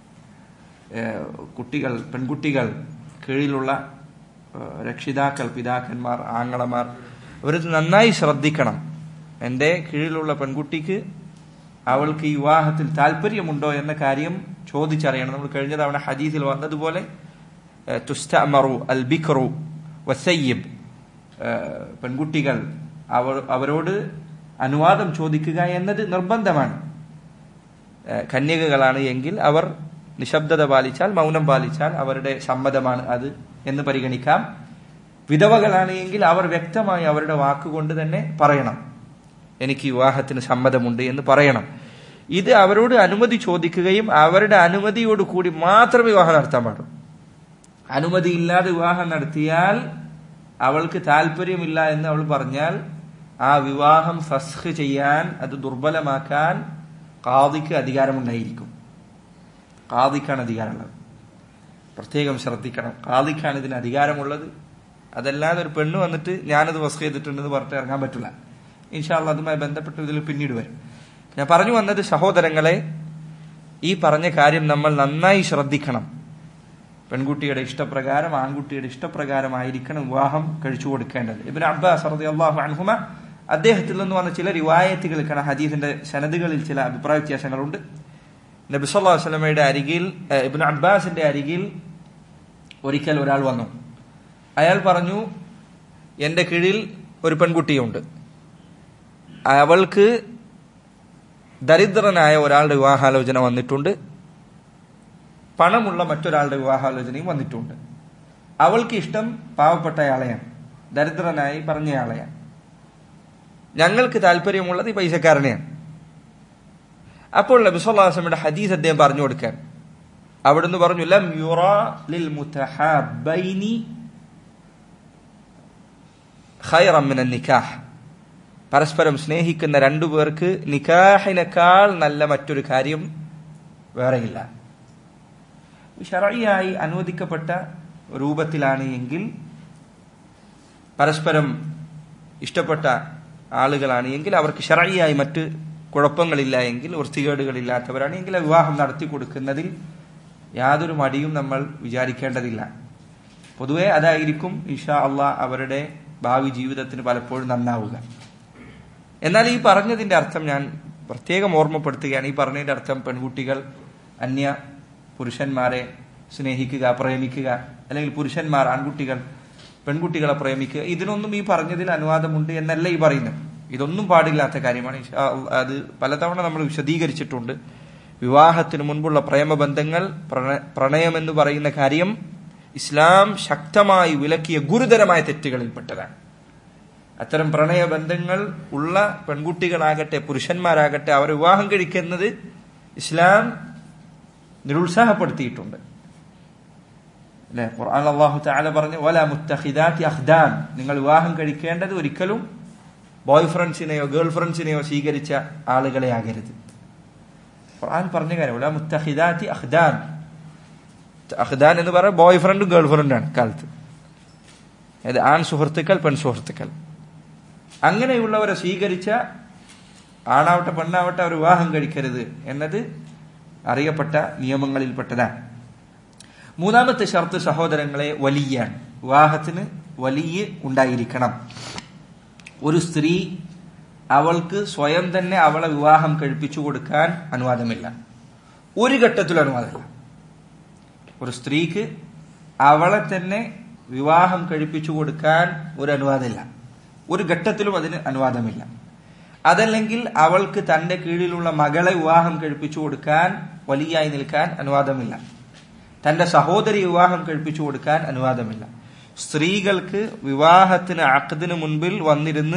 കുട്ടികൾ പെൺകുട്ടികൾ കീഴിലുള്ള രക്ഷിതാക്കൾ പിതാക്കന്മാർ ആങ്ങളമാർ അവരിത് നന്നായി ശ്രദ്ധിക്കണം എൻ്റെ കീഴിലുള്ള പെൺകുട്ടിക്ക് അവൾക്ക് ഈ വിവാഹത്തിൽ താല്പര്യമുണ്ടോ എന്ന കാര്യം ചോദിച്ചറിയണം നമ്മൾ കഴിഞ്ഞ തവണ ഹദീസിൽ വന്നതുപോലെ തുസ്തമറു അൽ ബിഖറു വസയ്യിബ് പെൺകുട്ടികൾ അവർ അവരോട് അനുവാദം ചോദിക്കുക എന്നത് നിർബന്ധമാണ് കന്യകകളാണ് എങ്കിൽ അവർ നിശബ്ദത പാലിച്ചാൽ മൗനം പാലിച്ചാൽ അവരുടെ സമ്മതമാണ് അത് എന്ന് പരിഗണിക്കാം വിധവകളാണ് എങ്കിൽ അവർ വ്യക്തമായി അവരുടെ വാക്കുകൊണ്ട് തന്നെ പറയണം എനിക്ക് വിവാഹത്തിന് സമ്മതമുണ്ട് എന്ന് പറയണം ഇത് അവരോട് അനുമതി ചോദിക്കുകയും അവരുടെ അനുമതിയോട് കൂടി മാത്രം വിവാഹം നടത്താൻ പാടും അനുമതി ഇല്ലാതെ വിവാഹം നടത്തിയാൽ അവൾക്ക് താല്പര്യമില്ല എന്ന് അവൾ പറഞ്ഞാൽ ആ വിവാഹം ഫസ്ഖ് ചെയ്യാൻ അത് ദുർബലമാക്കാൻ കാദിക്ക് അധികാരമുണ്ടായിരിക്കും കാദിക്കാണ് അധികാരമുള്ളത് പ്രത്യേകം ശ്രദ്ധിക്കണം കാദിക്കാണ് ഇതിന് അധികാരമുള്ളത് അതല്ലാതെ ഒരു പെണ്ണ് വന്നിട്ട് ഞാനത് വസ്ഖ് ചെയ്തിട്ടുണ്ടെന്ന് പറഞ്ഞിട്ട് ഇറങ്ങാൻ പറ്റില്ല ഇൻഷാല്ല അതുമായി ബന്ധപ്പെട്ട് ഇതിൽ പിന്നീട് വരും ഞാൻ പറഞ്ഞു വന്നത് സഹോദരങ്ങളെ ഈ പറഞ്ഞ കാര്യം നമ്മൾ നന്നായി ശ്രദ്ധിക്കണം പെൺകുട്ടിയുടെ ഇഷ്ടപ്രകാരം ആൺകുട്ടിയുടെ ഇഷ്ടപ്രകാരമായിരിക്കണം വിവാഹം കഴിച്ചു കൊടുക്കേണ്ടത് ഇബിൻ അബ്ബാസ് റളിയല്ലാഹു അൻഹുമ അദ്ദേഹത്തിൽ നിന്ന് വന്ന ചില റിവായത്തുകൾ കാണാം ഹദീസിന്റെ സനദുകളിൽ ചില അഭിപ്രായ വ്യത്യാസങ്ങളുണ്ട് നബി സല്ലല്ലാഹു അലൈഹി വസല്ലമയുടെ അരികിൽ ഇബ്നു അബ്ബാസിന്റെ അരികിൽ ഒരിക്കൽ ഒരാൾ വന്നു അയാൾ പറഞ്ഞു എന്റെ കീഴിൽ ഒരു പെൺകുട്ടിയുണ്ട് അവൾക്ക് ദരിദ്രനായ ഒരാളുടെ വിവാഹാലോചന വന്നിട്ടുണ്ട് പണമുള്ള മറ്റൊരാളുടെ വിവാഹാലോചനയും വന്നിട്ടുണ്ട് അവൾക്ക് ഇഷ്ടം പാവപ്പെട്ടയാളെയാണ് ദരിദ്രനായി പറഞ്ഞയാളെയാണ് ഞങ്ങൾക്ക് താല്പര്യമുള്ളത് ഈ പൈസക്കാരനെയാണ് അപ്പോൾ നബിസ്വല്ലാസ്ലമിയുടെ ഹദീസ് അദ്ദേഹം പറഞ്ഞു കൊടുക്കാൻ അവിടുന്ന് പറഞ്ഞു ലം യുറാ ലിൽ മുതഹാബൈനി ഖൈറം മിനൻ നിക്കാഹ് പരസ്പരം സ്നേഹിക്കുന്ന രണ്ടു പേർക്ക് നിക്കാഹിനേക്കാൾ നല്ല മറ്റൊരു കാര്യം വേറെയില്ല ഷറയായി അനുവദിക്കപ്പെട്ട രൂപത്തിലാണ് എങ്കിൽ പരസ്പരം ഇഷ്ടപ്പെട്ട ആളുകളാണ് എങ്കിൽ അവർക്ക് ഷറയായി മറ്റ് കുഴപ്പങ്ങളില്ല എങ്കിൽ വൃത്തികേടുകളില്ലാത്തവരാണ് എങ്കിൽ വിവാഹം നടത്തി കൊടുക്കുന്നതിൽ യാതൊരു മടിയും നമ്മൾ വിചാരിക്കേണ്ടതില്ല പൊതുവെ അതായിരിക്കും ഇഷാ അള്ളാ അവരുടെ ഭാവി ജീവിതത്തിന് പലപ്പോഴും നന്നാവുക എന്നാൽ ഈ പറഞ്ഞതിന്റെ അർത്ഥം ഞാൻ പ്രത്യേകം ഓർമ്മപ്പെടുത്തുകയാണ് ഈ പറഞ്ഞതിന്റെ അർത്ഥം പെൺകുട്ടികൾ അന്യ പുരുഷന്മാരെ സ്നേഹിക്കുക പ്രേമിക്കുക അല്ലെങ്കിൽ പുരുഷന്മാർ ആൺകുട്ടികൾ പെൺകുട്ടികളെ പ്രേമിക്കുക ഇതിനൊന്നും ഈ പറഞ്ഞതിൽ അനുവാദമുണ്ട് എന്നല്ല ഈ പറയുന്നത് ഇതൊന്നും പാടില്ലാത്ത കാര്യമാണ് അത് പലതവണ നമ്മൾ വിശദീകരിച്ചിട്ടുണ്ട് വിവാഹത്തിന് മുൻപുള്ള പ്രേമബന്ധങ്ങൾ പ്രണയം എന്ന് പറയുന്ന കാര്യം ഇസ്ലാം ശക്തമായി വിലക്കിയ ഗുരുതരമായ തെറ്റുകളിൽപ്പെട്ടതാണ് അത്തരം പ്രണയബന്ധങ്ങൾ ഉള്ള പെൺകുട്ടികളാകട്ടെ പുരുഷന്മാരാകട്ടെ അവർ വിവാഹം കഴിക്കുന്നത് ഇസ്ലാം നിരുത്സാഹപ്പെടുത്തിയിട്ടുണ്ട് അല്ലെ ഖുർആൻ അള്ളാഹു താല പറഞ്ഞു വല മുത്തഹിദാത്തി അഹ്ദാൻ നിങ്ങൾ വിവാഹം കഴിക്കേണ്ടത് ഒരിക്കലും ബോയ് ഫ്രണ്ട്സിനെയോ ഗേൾ ഫ്രണ്ട്സിനെയോ സ്വീകരിച്ച ആളുകളെ ആകരുത് ഖുർആൻ പറഞ്ഞ കാര്യം വല മുത്തഹിദാത്തി അഹ്ദാൻ അഹ്ദാൻ എന്ന് പറയുന്നത് ബോയ് ഫ്രണ്ടും ഗേൾ ഫ്രണ്ടാണ് കാലത്ത് അതായത് ആൺ സുഹൃത്തുക്കൾ പെൺ സുഹൃത്തുക്കൾ അങ്ങനെയുള്ളവരെ സ്വീകരിച്ച ആണാവട്ടെ പെണ്ണാവട്ടെ അവർ വിവാഹം കഴിക്കരുത് എന്നത് അറിയപ്പെട്ട നിയമങ്ങളിൽപ്പെട്ടതാണ് മൂന്നാമത്തെ ഷർത്ത് സഹോദരങ്ങളെ വലിയാണ് വിവാഹത്തിന് വലിയ ഉണ്ടായിരിക്കണം ഒരു സ്ത്രീ അവൾക്ക് സ്വയം തന്നെ അവളെ വിവാഹം കഴിപ്പിച്ചു കൊടുക്കാൻ അനുവാദമില്ല ഒരു ഘട്ടത്തിലും അനുവാദമില്ല ഒരു സ്ത്രീക്ക് അവളെ തന്നെ വിവാഹം കഴിപ്പിച്ചു കൊടുക്കാൻ ഒരു അനുവാദമില്ല ഒരു ഘട്ടത്തിലും അതിന് അനുവാദമില്ല അതല്ലെങ്കിൽ അവൾക്ക് തന്റെ കീഴിലുള്ള മകളെ വിവാഹം കഴിപ്പിച്ചു കൊടുക്കാൻ വലിയായി നിൽക്കാൻ അനുവാദമില്ല തന്റെ സഹോദരി വിവാഹം കഴിപ്പിച്ചു കൊടുക്കാൻ അനുവാദമില്ല സ്ത്രീകൾക്ക് വിവാഹത്തിന് അക്കതിന് മുൻപിൽ വന്നിരുന്ന്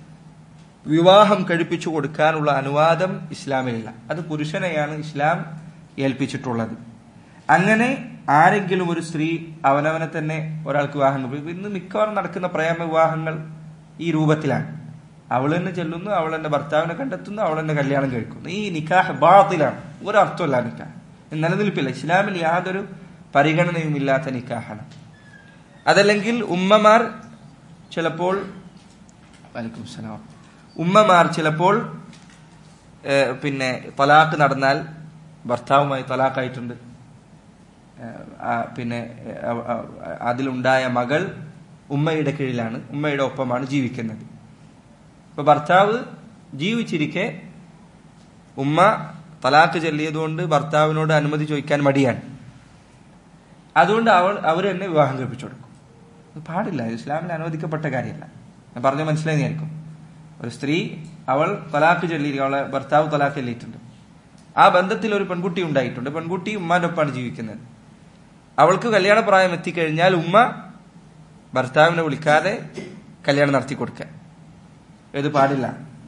വിവാഹം കഴിപ്പിച്ചു കൊടുക്കാനുള്ള അനുവാദം ഇസ്ലാമിലില്ല അത് പുരുഷനെയാണ് ഇസ്ലാം ഏൽപ്പിച്ചിട്ടുള്ളത് അങ്ങനെ ആരെങ്കിലും ഒരു സ്ത്രീ അവനവനെ തന്നെ ഒരാൾക്ക് വിവാഹം കഴിപ്പിക്കും. ഇന്ന് മിക്കവാറും നടക്കുന്ന പ്രേമ വിവാഹങ്ങൾ ഈ രൂപത്തിലാണ് അവൾ തന്നെ ചെല്ലുന്നു അവൾ എന്റെ ഭർത്താവിനെ കണ്ടെത്തുന്നു അവൾ എന്നെ കല്യാണം കഴിക്കുന്നു ഈ നിക്കാഹ് ബാത്തിലാണ് ഒരർത്ഥമല്ല നിക്കാഹ് ഇത് നിലനിൽപ്പില്ല ഇസ്ലാമിൽ യാതൊരു പരിഗണനയും ഇല്ലാത്ത നിക്കാഹാണ് അതല്ലെങ്കിൽ ഉമ്മമാർ ചിലപ്പോൾ വലൈക്കും സലാം ഉമ്മമാർ ചിലപ്പോൾ ഏഹ്, പിന്നെ തലാഖ് നടന്നാൽ ഭർത്താവുമായി തലാഖായിട്ടുണ്ട് ഏഹ്, ആ, പിന്നെ ഏഹ്, ആ, ആ, അതിലുണ്ടായ മകൾ ഉമ്മയുടെ കീഴിലാണ് ഉമ്മയുടെ ഒപ്പമാണ് ജീവിക്കുന്നത് ഇപ്പൊ ഭർത്താവ് ജീവിച്ചിരിക്കെ ഉമ്മ തലാഖ് ചൊല്ലിയതുകൊണ്ട് ഭർത്താവിനോട് അനുമതി ചോദിക്കാൻ മടിയാണ് അതുകൊണ്ട് അവൾ അവർ തന്നെ വിവാഹം കഴിപ്പിച്ചു കൊടുക്കും അത് പാടില്ല ഇത് ഇസ്ലാമിൽ അനുവദിക്കപ്പെട്ട കാര്യമല്ല ഞാൻ പറഞ്ഞു മനസ്സിലായിരിക്കും ഒരു സ്ത്രീ അവൾ തലാഖ് ചൊല്ലി അവളെ ഭർത്താവ് തലാഖ് ചൊല്ലിയിട്ടുണ്ട് ആ ബന്ധത്തിൽ ഒരു പെൺകുട്ടി ഉണ്ടായിട്ടുണ്ട് പെൺകുട്ടി ഉമ്മാന്റെ ഒപ്പാണ് ജീവിക്കുന്നത് അവൾക്ക് കല്യാണ പ്രായം എത്തിക്കഴിഞ്ഞാൽ ഉമ്മ ഭർത്താവിനെ വിളിക്കാതെ കല്യാണം നടത്തി കൊടുക്കാൻ ഇത് പാടില്ല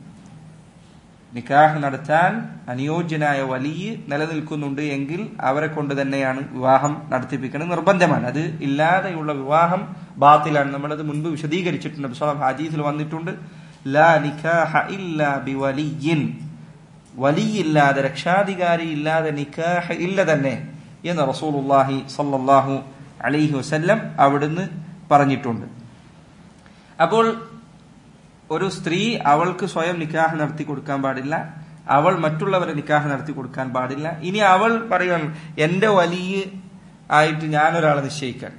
നിക്കാഹ് നടത്താൻ അനുയോജ്യനായ വലിയ നിലനിൽക്കുന്നുണ്ട് എങ്കിൽ അവരെ കൊണ്ട് തന്നെയാണ് വിവാഹം നടത്തിപ്പിക്കുന്നത് നിർബന്ധമാണ് അത് ഇല്ലാതെയുള്ള വിവാഹം ബാത്തിലാണ് നമ്മളത് മുൻപ് വിശദീകരിച്ചിട്ടുണ്ട് പുസ്തകം ഹദീസിൽ വന്നിട്ടുണ്ട് ലാ നിക്കാഹ ഇല്ലാ ബിവലിയിൻ വലിയില്ലാതെ രക്ഷാധികാരി ഇല്ലാതെ നിക്കാഹ് ഇല്ല തന്നെ എന്ന് റസൂലുള്ളാഹി സല്ലല്ലാഹു അലൈഹി വസല്ലം അവിടുന്ന് പറഞ്ഞിട്ടുണ്ട് അപ്പോൾ ഒരു സ്ത്രീ അവൾക്ക് സ്വയം നിക്കാഹ് നടത്തി കൊടുക്കാൻ പാടില്ല അവൾ മറ്റുള്ളവരെ നിക്കാഹ് നടത്തി കൊടുക്കാൻ പാടില്ല ഇനി അവൾ പറയാണ് എന്റെ വലിയ ആയിട്ട് ഞാനൊരാളെ നിശ്ചയിക്കാൻ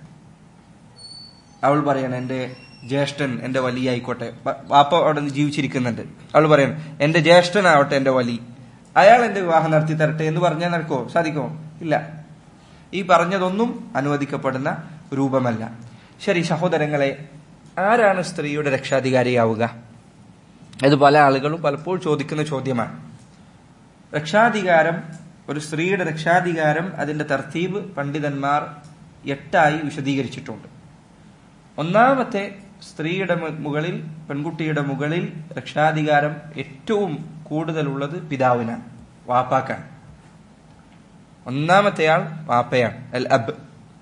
അവൾ പറയണം എന്റെ ജ്യേഷ്ഠൻ എന്റെ വലിയ ആയിക്കോട്ടെ ബ- വാപ്പ അവിടെ നിന്ന് ജീവിച്ചിരിക്കുന്നുണ്ട് അവൾ പറയണം എന്റെ ജ്യേഷ്ഠനാവട്ടെ എന്റെ വലി അയാൾ എന്റെ വിവാഹം നടത്തി തരട്ടെ എന്ന് പറഞ്ഞാൽ നടക്കോ സാധിക്കുമോ ഇല്ല ഈ പറഞ്ഞതൊന്നും അനുവദിക്കപ്പെടുന്ന രൂപമല്ല ശരി സഹോദരങ്ങളെ ആരാണ് സ്ത്രീയുടെ രക്ഷാധികാരിയാവുക ഇത് പല ആളുകളും പലപ്പോഴും ചോദിക്കുന്ന ചോദ്യമാണ് രക്ഷാധികാരം ഒരു സ്ത്രീയുടെ രക്ഷാധികാരം അതിന്റെ തർത്തീബ് പണ്ഡിതന്മാർ എട്ടായി വിശദീകരിച്ചിട്ടുണ്ട് ഒന്നാമത്തെ സ്ത്രീയുടെ മു- മുകളിൽ പെൺകുട്ടിയുടെ മുകളിൽ രക്ഷാധികാരം ഏറ്റവും കൂടുതലുള്ളത് പിതാവിനാണ് വാപ്പാക്കാണ് ഒന്നാമത്തെയാൾ വാപ്പയാണ് അൽ അബ്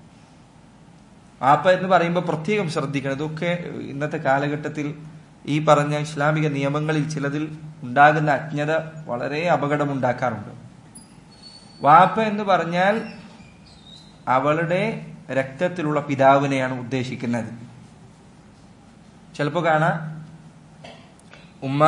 വാപ്പ എന്ന് പറയുമ്പോൾ പ്രത്യേകം ശ്രദ്ധിക്കണം ഇതൊക്കെ ഇന്നത്തെ കാലഘട്ടത്തിൽ ഈ പറഞ്ഞ ഇസ്ലാമിക നിയമങ്ങളിൽ ചിലതിൽ ഉണ്ടാകുന്ന അജ്ഞത വളരെ അപകടമുണ്ടാക്കാറുണ്ട് വാപ്പ എന്ന് പറഞ്ഞാൽ അവളുടെ രക്തത്തിലുള്ള പിതാവിനെയാണ് ഉദ്ദേശിക്കുന്നത് ചിലപ്പോൾ കാണാം ഉമ്മ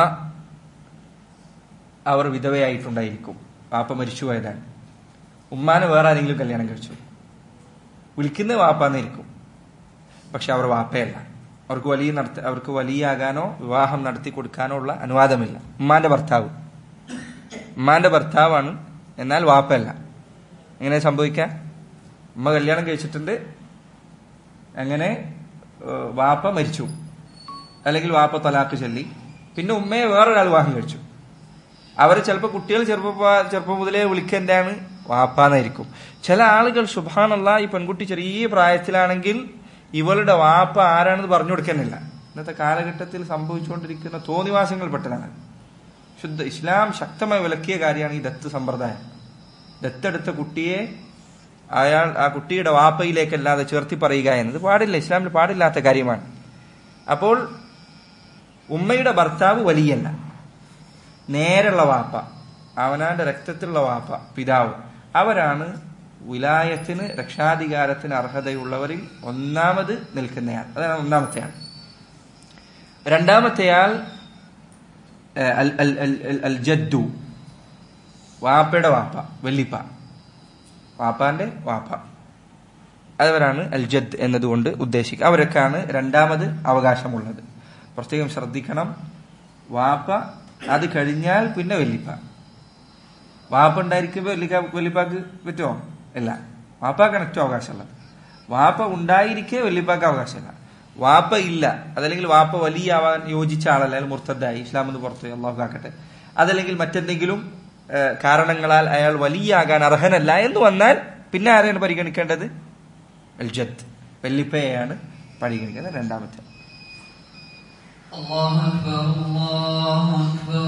അവർ വിധവയായിട്ടുണ്ടായിരിക്കും വാപ്പ മരിച്ചുപോയതാണ് ഉമ്മാനെ വേറെ ആരെങ്കിലും കല്യാണം കഴിച്ചു വിളിക്കുന്നത് വാപ്പാന്നായിരിക്കും പക്ഷെ അവർ വാപ്പയല്ല അവർക്ക് വലിയ നടത്ത അവർക്ക് വലിയാകാനോ വിവാഹം നടത്തി കൊടുക്കാനോ ഉള്ള അനുവാദമില്ല ഉമ്മാന്റെ ഭർത്താവ് ഉമ്മാന്റെ ഭർത്താവാണ് എന്നാൽ വാപ്പയല്ല എങ്ങനെ സംഭവിക്കാം ഉമ്മ കല്യാണം കഴിച്ചിട്ടുണ്ട് അങ്ങനെ ഏഹ്, വാപ്പ മരിച്ചു അല്ലെങ്കിൽ വാപ്പ തലാക്ക് ചൊല്ലി പിന്നെ ഉമ്മയെ വേറൊരാൾ വിവാഹം കഴിച്ചു അവരെ ചിലപ്പോൾ കുട്ടികൾ ചെറുപ്പം ചെറുപ്പം മുതലേ വിളിക്കേണ്ടതാണ് വാപ്പാന്നായിരിക്കും ചില ആളുകൾ സുഭാനുള്ള ഈ പെൺകുട്ടി ചെറിയ പ്രായത്തിലാണെങ്കിൽ ഇവളുടെ വാപ്പ ആരാണെന്ന് പറഞ്ഞു കൊടുക്കുന്നില്ല ഇന്നത്തെ കാലഘട്ടത്തിൽ സംഭവിച്ചുകൊണ്ടിരിക്കുന്ന തോന്നിവാസങ്ങൾ പെട്ടതാണ് ശുദ്ധ ഇസ്ലാം ശക്തമായി വിലക്കിയ കാര്യമാണ് ഈ ദത്ത് സമ്പ്രദായം ദത്തെടുത്ത കുട്ടിയെ അയാൾ ആ കുട്ടിയുടെ വാപ്പയിലേക്കല്ലാതെ ചേർത്തി പറയുക എന്നത് പാടില്ല ഇസ്ലാമിൽ പാടില്ലാത്ത കാര്യമാണ് അപ്പോൾ ഉമ്മയുടെ ഭർത്താവ് വലിയല്ല നേരുള്ള വാപ്പ അവനാന്റെ രക്തത്തിലുള്ള വാപ്പ പിതാവ് അവരാണ് വിലായത്തിന് രക്ഷാധികാരത്തിന് അർഹതയുള്ളവരിൽ ഒന്നാമത് നിൽക്കുന്നയാൾ അതാണ് ഒന്നാമത്തെ ആൾ രണ്ടാമത്തെയാൾ ഏഹ്, അൽ അൽ അൽ അൽ- അൽ ജദ്ദു വാപ്പയുടെ വാപ്പ വെല്ലിപ്പ വാപ്പാന്റെ വാപ്പ അവരാണ് അൽ ജദ് എന്നതുകൊണ്ട് ഉദ്ദേശിക്കുക അവരൊക്കെയാണ് രണ്ടാമത് അവകാശമുള്ളത് പ്രത്യേകം ശ്രദ്ധിക്കണം വാപ്പ അത് കഴിഞ്ഞാൽ പിന്നെ വെല്ലിപ്പ വാപ്പ ഉണ്ടായിരിക്കുമ്പോൾ വെല്ലിക്ക വെല്ലിപ്പാക്ക് പറ്റുമോ ഇല്ല വാപ്പാക്കാണ് ഏറ്റവും അവകാശമുള്ളത് വാപ്പ ഉണ്ടായിരിക്കെ വെല്ലിപ്പാക്ക് അവകാശമില്ല വാപ്പ ഇല്ല അതല്ലെങ്കിൽ വാപ്പ വലിയാവാൻ യോജിച്ച ആളല്ല അയാൾ മുർത്തദ്ദായി ഇസ്ലാം എന്ന് പുറത്ത് അള്ളാഹു കാക്കട്ടെ അതല്ലെങ്കിൽ മറ്റെന്തെങ്കിലും ഏഹ്, കാരണങ്ങളാൽ അയാൾ വലിയാകാൻ അർഹനല്ല എന്ന് വന്നാൽ പിന്നെ ആരെയാണ് പരിഗണിക്കേണ്ടത് അൽജത്ത് വെല്ലിപ്പയെയാണ് പരിഗണിക്കുന്നത് രണ്ടാമത്തെ الله أكبر الله أكبر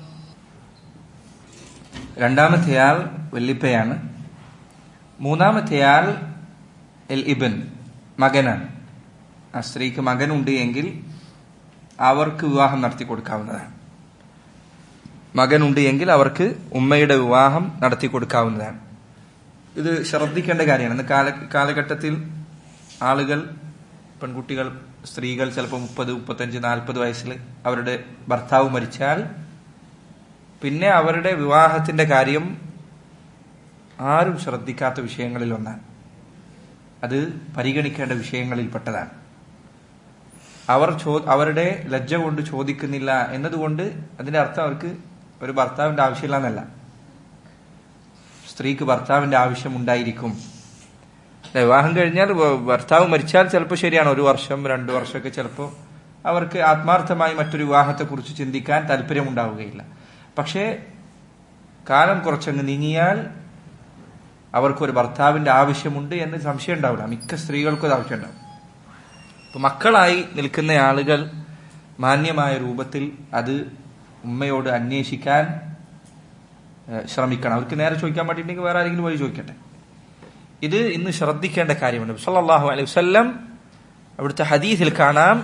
രണ്ടാമത്തെയാൾ വെല്ലിപ്പയാണ് മൂന്നാമത്തെയാൾ എൽ ഇബൻ മകനാണ് ആ സ്ത്രീക്ക് മകനുണ്ട് എങ്കിൽ അവർക്ക് വിവാഹം നടത്തി കൊടുക്കാവുന്നതാണ് മകനുണ്ട് എങ്കിൽ അവർക്ക് ഉമ്മയുടെ വിവാഹം നടത്തി കൊടുക്കാവുന്നതാണ് ഇത് ശ്രദ്ധിക്കേണ്ട കാര്യമാണ് ഇന്ന് കാല കാലഘട്ടത്തിൽ ആളുകൾ പെൺകുട്ടികൾ സ്ത്രീകൾ ചിലപ്പോൾ മുപ്പത് മുപ്പത്തഞ്ച് നാൽപ്പത് വയസ്സിൽ അവരുടെ ഭർത്താവ് മരിച്ചാൽ പിന്നെ അവരുടെ വിവാഹത്തിന്റെ കാര്യം ആരും ശ്രദ്ധിക്കാത്ത വിഷയങ്ങളിൽ ഒന്നാണ് അത് പരിഗണിക്കേണ്ട വിഷയങ്ങളിൽപ്പെട്ടതാണ് അവർ ചോ അവരുടെ ലജ്ജ കൊണ്ട് ചോദിക്കുന്നില്ല എന്നതുകൊണ്ട് അതിന്റെ അർത്ഥം അവർക്ക് ഒരു ഭർത്താവിന്റെ ആവശ്യമില്ല എന്നല്ല സ്ത്രീക്ക് ഭർത്താവിന്റെ ആവശ്യം ഉണ്ടായിരിക്കും അല്ലേ, വിവാഹം കഴിഞ്ഞാൽ ഭ- ഭർത്താവ് മരിച്ചാൽ ചിലപ്പോൾ ശരിയാണ് ഒരു വർഷം രണ്ടു വർഷമൊക്കെ ചിലപ്പോൾ അവർക്ക് ആത്മാർത്ഥമായി മറ്റൊരു വിവാഹത്തെക്കുറിച്ച് ചിന്തിക്കാൻ താല്പര്യമുണ്ടാവുകയില്ല പക്ഷേ കാലം കുറച്ചങ്ങ് നീങ്ങിയാൽ അവർക്കൊരു ഭർത്താവിന്റെ ആവശ്യമുണ്ട് എന്ന് സംശയം ഉണ്ടാവില്ല മിക്ക സ്ത്രീകൾക്കും അത് ആവശ്യം ഉണ്ടാവും ഇപ്പൊ മക്കളായി നിൽക്കുന്ന ആളുകൾ മാന്യമായ രൂപത്തിൽ അത് ഉമ്മയോട് അന്വേഷിക്കാൻ ഏഹ്, ശ്രമിക്കണം അവർക്ക് നേരെ ചോദിക്കാൻ പറ്റിയിട്ടുണ്ടെങ്കിൽ വേറെ ആരെങ്കിലും വഴി ചോദിക്കട്ടെ ഇത് ഇന്ന് ശ്രദ്ധിക്കേണ്ട കാര്യമാണ് സല്ലല്ലാഹു അലൈഹി വസല്ലം അവിടുത്തെ ഹദീസിൽ കാണാം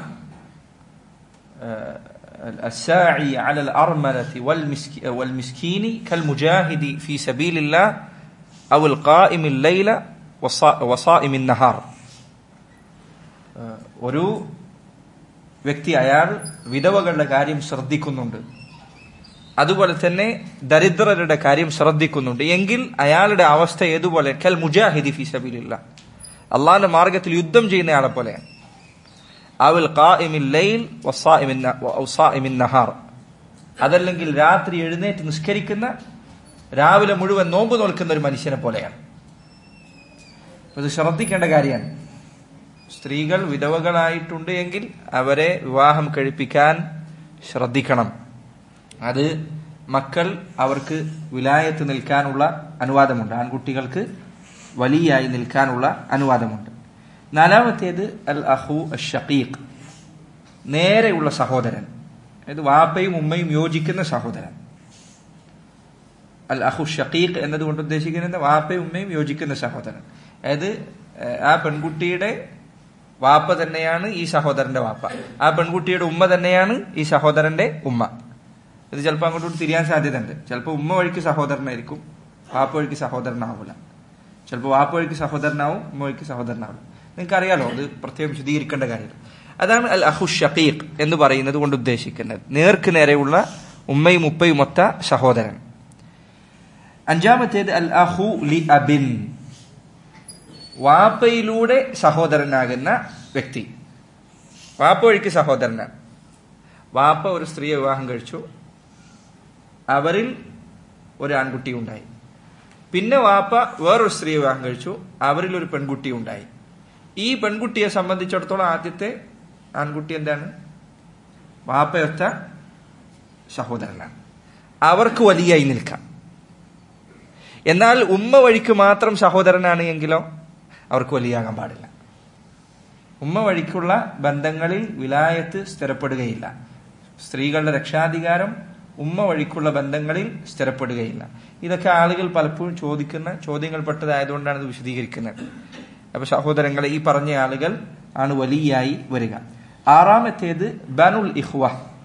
الساعي على الأرملة والمسك- والمسكين كالمجاهد في سبيل الله أو القائم الليل وصا- وصائم النهار ഏഹ് ഒരു വ്യക്തി അയാൾ വിധവകളുടെ കാര്യം ശ്രദ്ധിക്കുന്നുണ്ട് അതുപോലെ തന്നെ ദരിദ്രരുടെ കാര്യം ശ്രദ്ധിക്കുന്നുണ്ട് എങ്കിൽ അയാളുടെ അവസ്ഥ ഏതുപോലെ കൽ മുജാഹിദി ഫി സബീലില്ല അള്ളാന്റെ മാർഗത്തിൽ യുദ്ധം ചെയ്യുന്ന ആളെ പോലെയാണ് അവൽ ഖാഇമിൽ ലൈൽ വസാഇമിൻ ന- വസാഇമിൻ നഹാർ അതല്ലെങ്കിൽ രാത്രി എഴുന്നേറ്റ് നിസ്കരിക്കുന്ന രാവിലെ മുഴുവൻ നോമ്പ് നോൽക്കുന്ന ഒരു മനുഷ്യനെ പോലെയാണ് ഇത് ശ്രദ്ധിക്കേണ്ട കാര്യമാണ് സ്ത്രീകൾ വിധവകളായിട്ടുണ്ട് എങ്കിൽ അവരെ വിവാഹം കഴിപ്പിക്കാൻ ശ്രദ്ധിക്കണം അത് മക്കൾ അവർക്ക് വിലായത്ത് നിൽക്കാനുള്ള അനുവാദമുണ്ട് ആൺകുട്ടികൾക്ക് വലിയായി നിൽക്കാനുള്ള അനുവാദമുണ്ട് നാലാമത്തേത് അൽ അഹു ഷഖീഖ് നേരെയുള്ള സഹോദരൻ അതായത് വാപ്പയും ഉമ്മയും യോജിക്കുന്ന സഹോദരൻ അൽ അഹു ഷഖീഖ് എന്നതുകൊണ്ട് ഉദ്ദേശിക്കുന്നത് വാപ്പയും ഉമ്മയും യോജിക്കുന്ന സഹോദരൻ അതായത് ഏഹ്, ആ പെൺകുട്ടിയുടെ വാപ്പ തന്നെയാണ് ഈ സഹോദരന്റെ വാപ്പ ആ പെൺകുട്ടിയുടെ ഉമ്മ തന്നെയാണ് ഈ സഹോദരന്റെ ഉമ്മ ഇത് ചിലപ്പോൾ അങ്ങോട്ട് തിരിയാൻ സാധ്യതയുണ്ട് ചിലപ്പോൾ ഉമ്മ വഴിക്ക് സഹോദരനായിരിക്കും വാപ്പ വഴിക്ക് സഹോദരനാവില്ല ചിലപ്പോൾ വാപ്പ വഴിക്ക് സഹോദരനാവും ഉമ്മ വഴിക്ക് സഹോദരനാവില്ല നിങ്ങൾക്ക് അറിയാലോ അത് പ്രത്യേകം വിശദീകരിക്കേണ്ട കാര്യം അതാണ് അൽ അഹു ഷഖീഖ് എന്ന് പറയുന്നത് കൊണ്ട് ഉദ്ദേശിക്കുന്നത് നേർക്ക് നേരെയുള്ള ഉമ്മയും ഉപ്പയും ഒത്ത സഹോദരൻ അഞ്ചാമത്തേത് അൽ അഹു ലി അബിൻ വാപ്പയിലൂടെ സഹോദരനാകുന്ന വ്യക്തി വാപ്പ വഴിക്ക് സഹോദരനാണ് വാപ്പ ഒരു സ്ത്രീയെ വിവാഹം കഴിച്ചു അവരിൽ ഒരു ആൺകുട്ടി ഉണ്ടായി പിന്നെ വാപ്പ വേറൊരു സ്ത്രീയെ വിവാഹം കഴിച്ചു അവരിൽ ഒരു പെൺകുട്ടി ഉണ്ടായി ഈ പെൺകുട്ടിയെ സംബന്ധിച്ചിടത്തോളം ആദ്യത്തെ ആൺകുട്ടി എന്താണ് വാപ്പയൊത്ത സഹോദരനാണ് അവർക്ക് വലിയായി നിൽക്കാം എന്നാൽ ഉമ്മ വഴിക്ക് മാത്രം സഹോദരനാണ് എങ്കിലോ അവർക്ക് വലിയാകാൻ പാടില്ല ഉമ്മ വഴിക്കുള്ള ബന്ധങ്ങളിൽ വിലായത്ത് സ്ഥിരപ്പെടുകയില്ല സ്ത്രീകളുടെ രക്ഷാധികാരം ഉമ്മ വഴിക്കുള്ള ബന്ധങ്ങളിൽ സ്ഥിരപ്പെടുകയില്ല ഇതൊക്കെ ആളുകൾ പലപ്പോഴും ചോദിക്കുന്ന ചോദ്യങ്ങൾ പെട്ടതായതുകൊണ്ടാണ് ഇത് വിശദീകരിക്കുന്നത് അപ്പൊ സഹോദരങ്ങളെ ഈ പറഞ്ഞ ആളുകൾ ആണ് വലിയായി വരിക ആറാമത്തേത് ബനുൽ ഇഹ്വ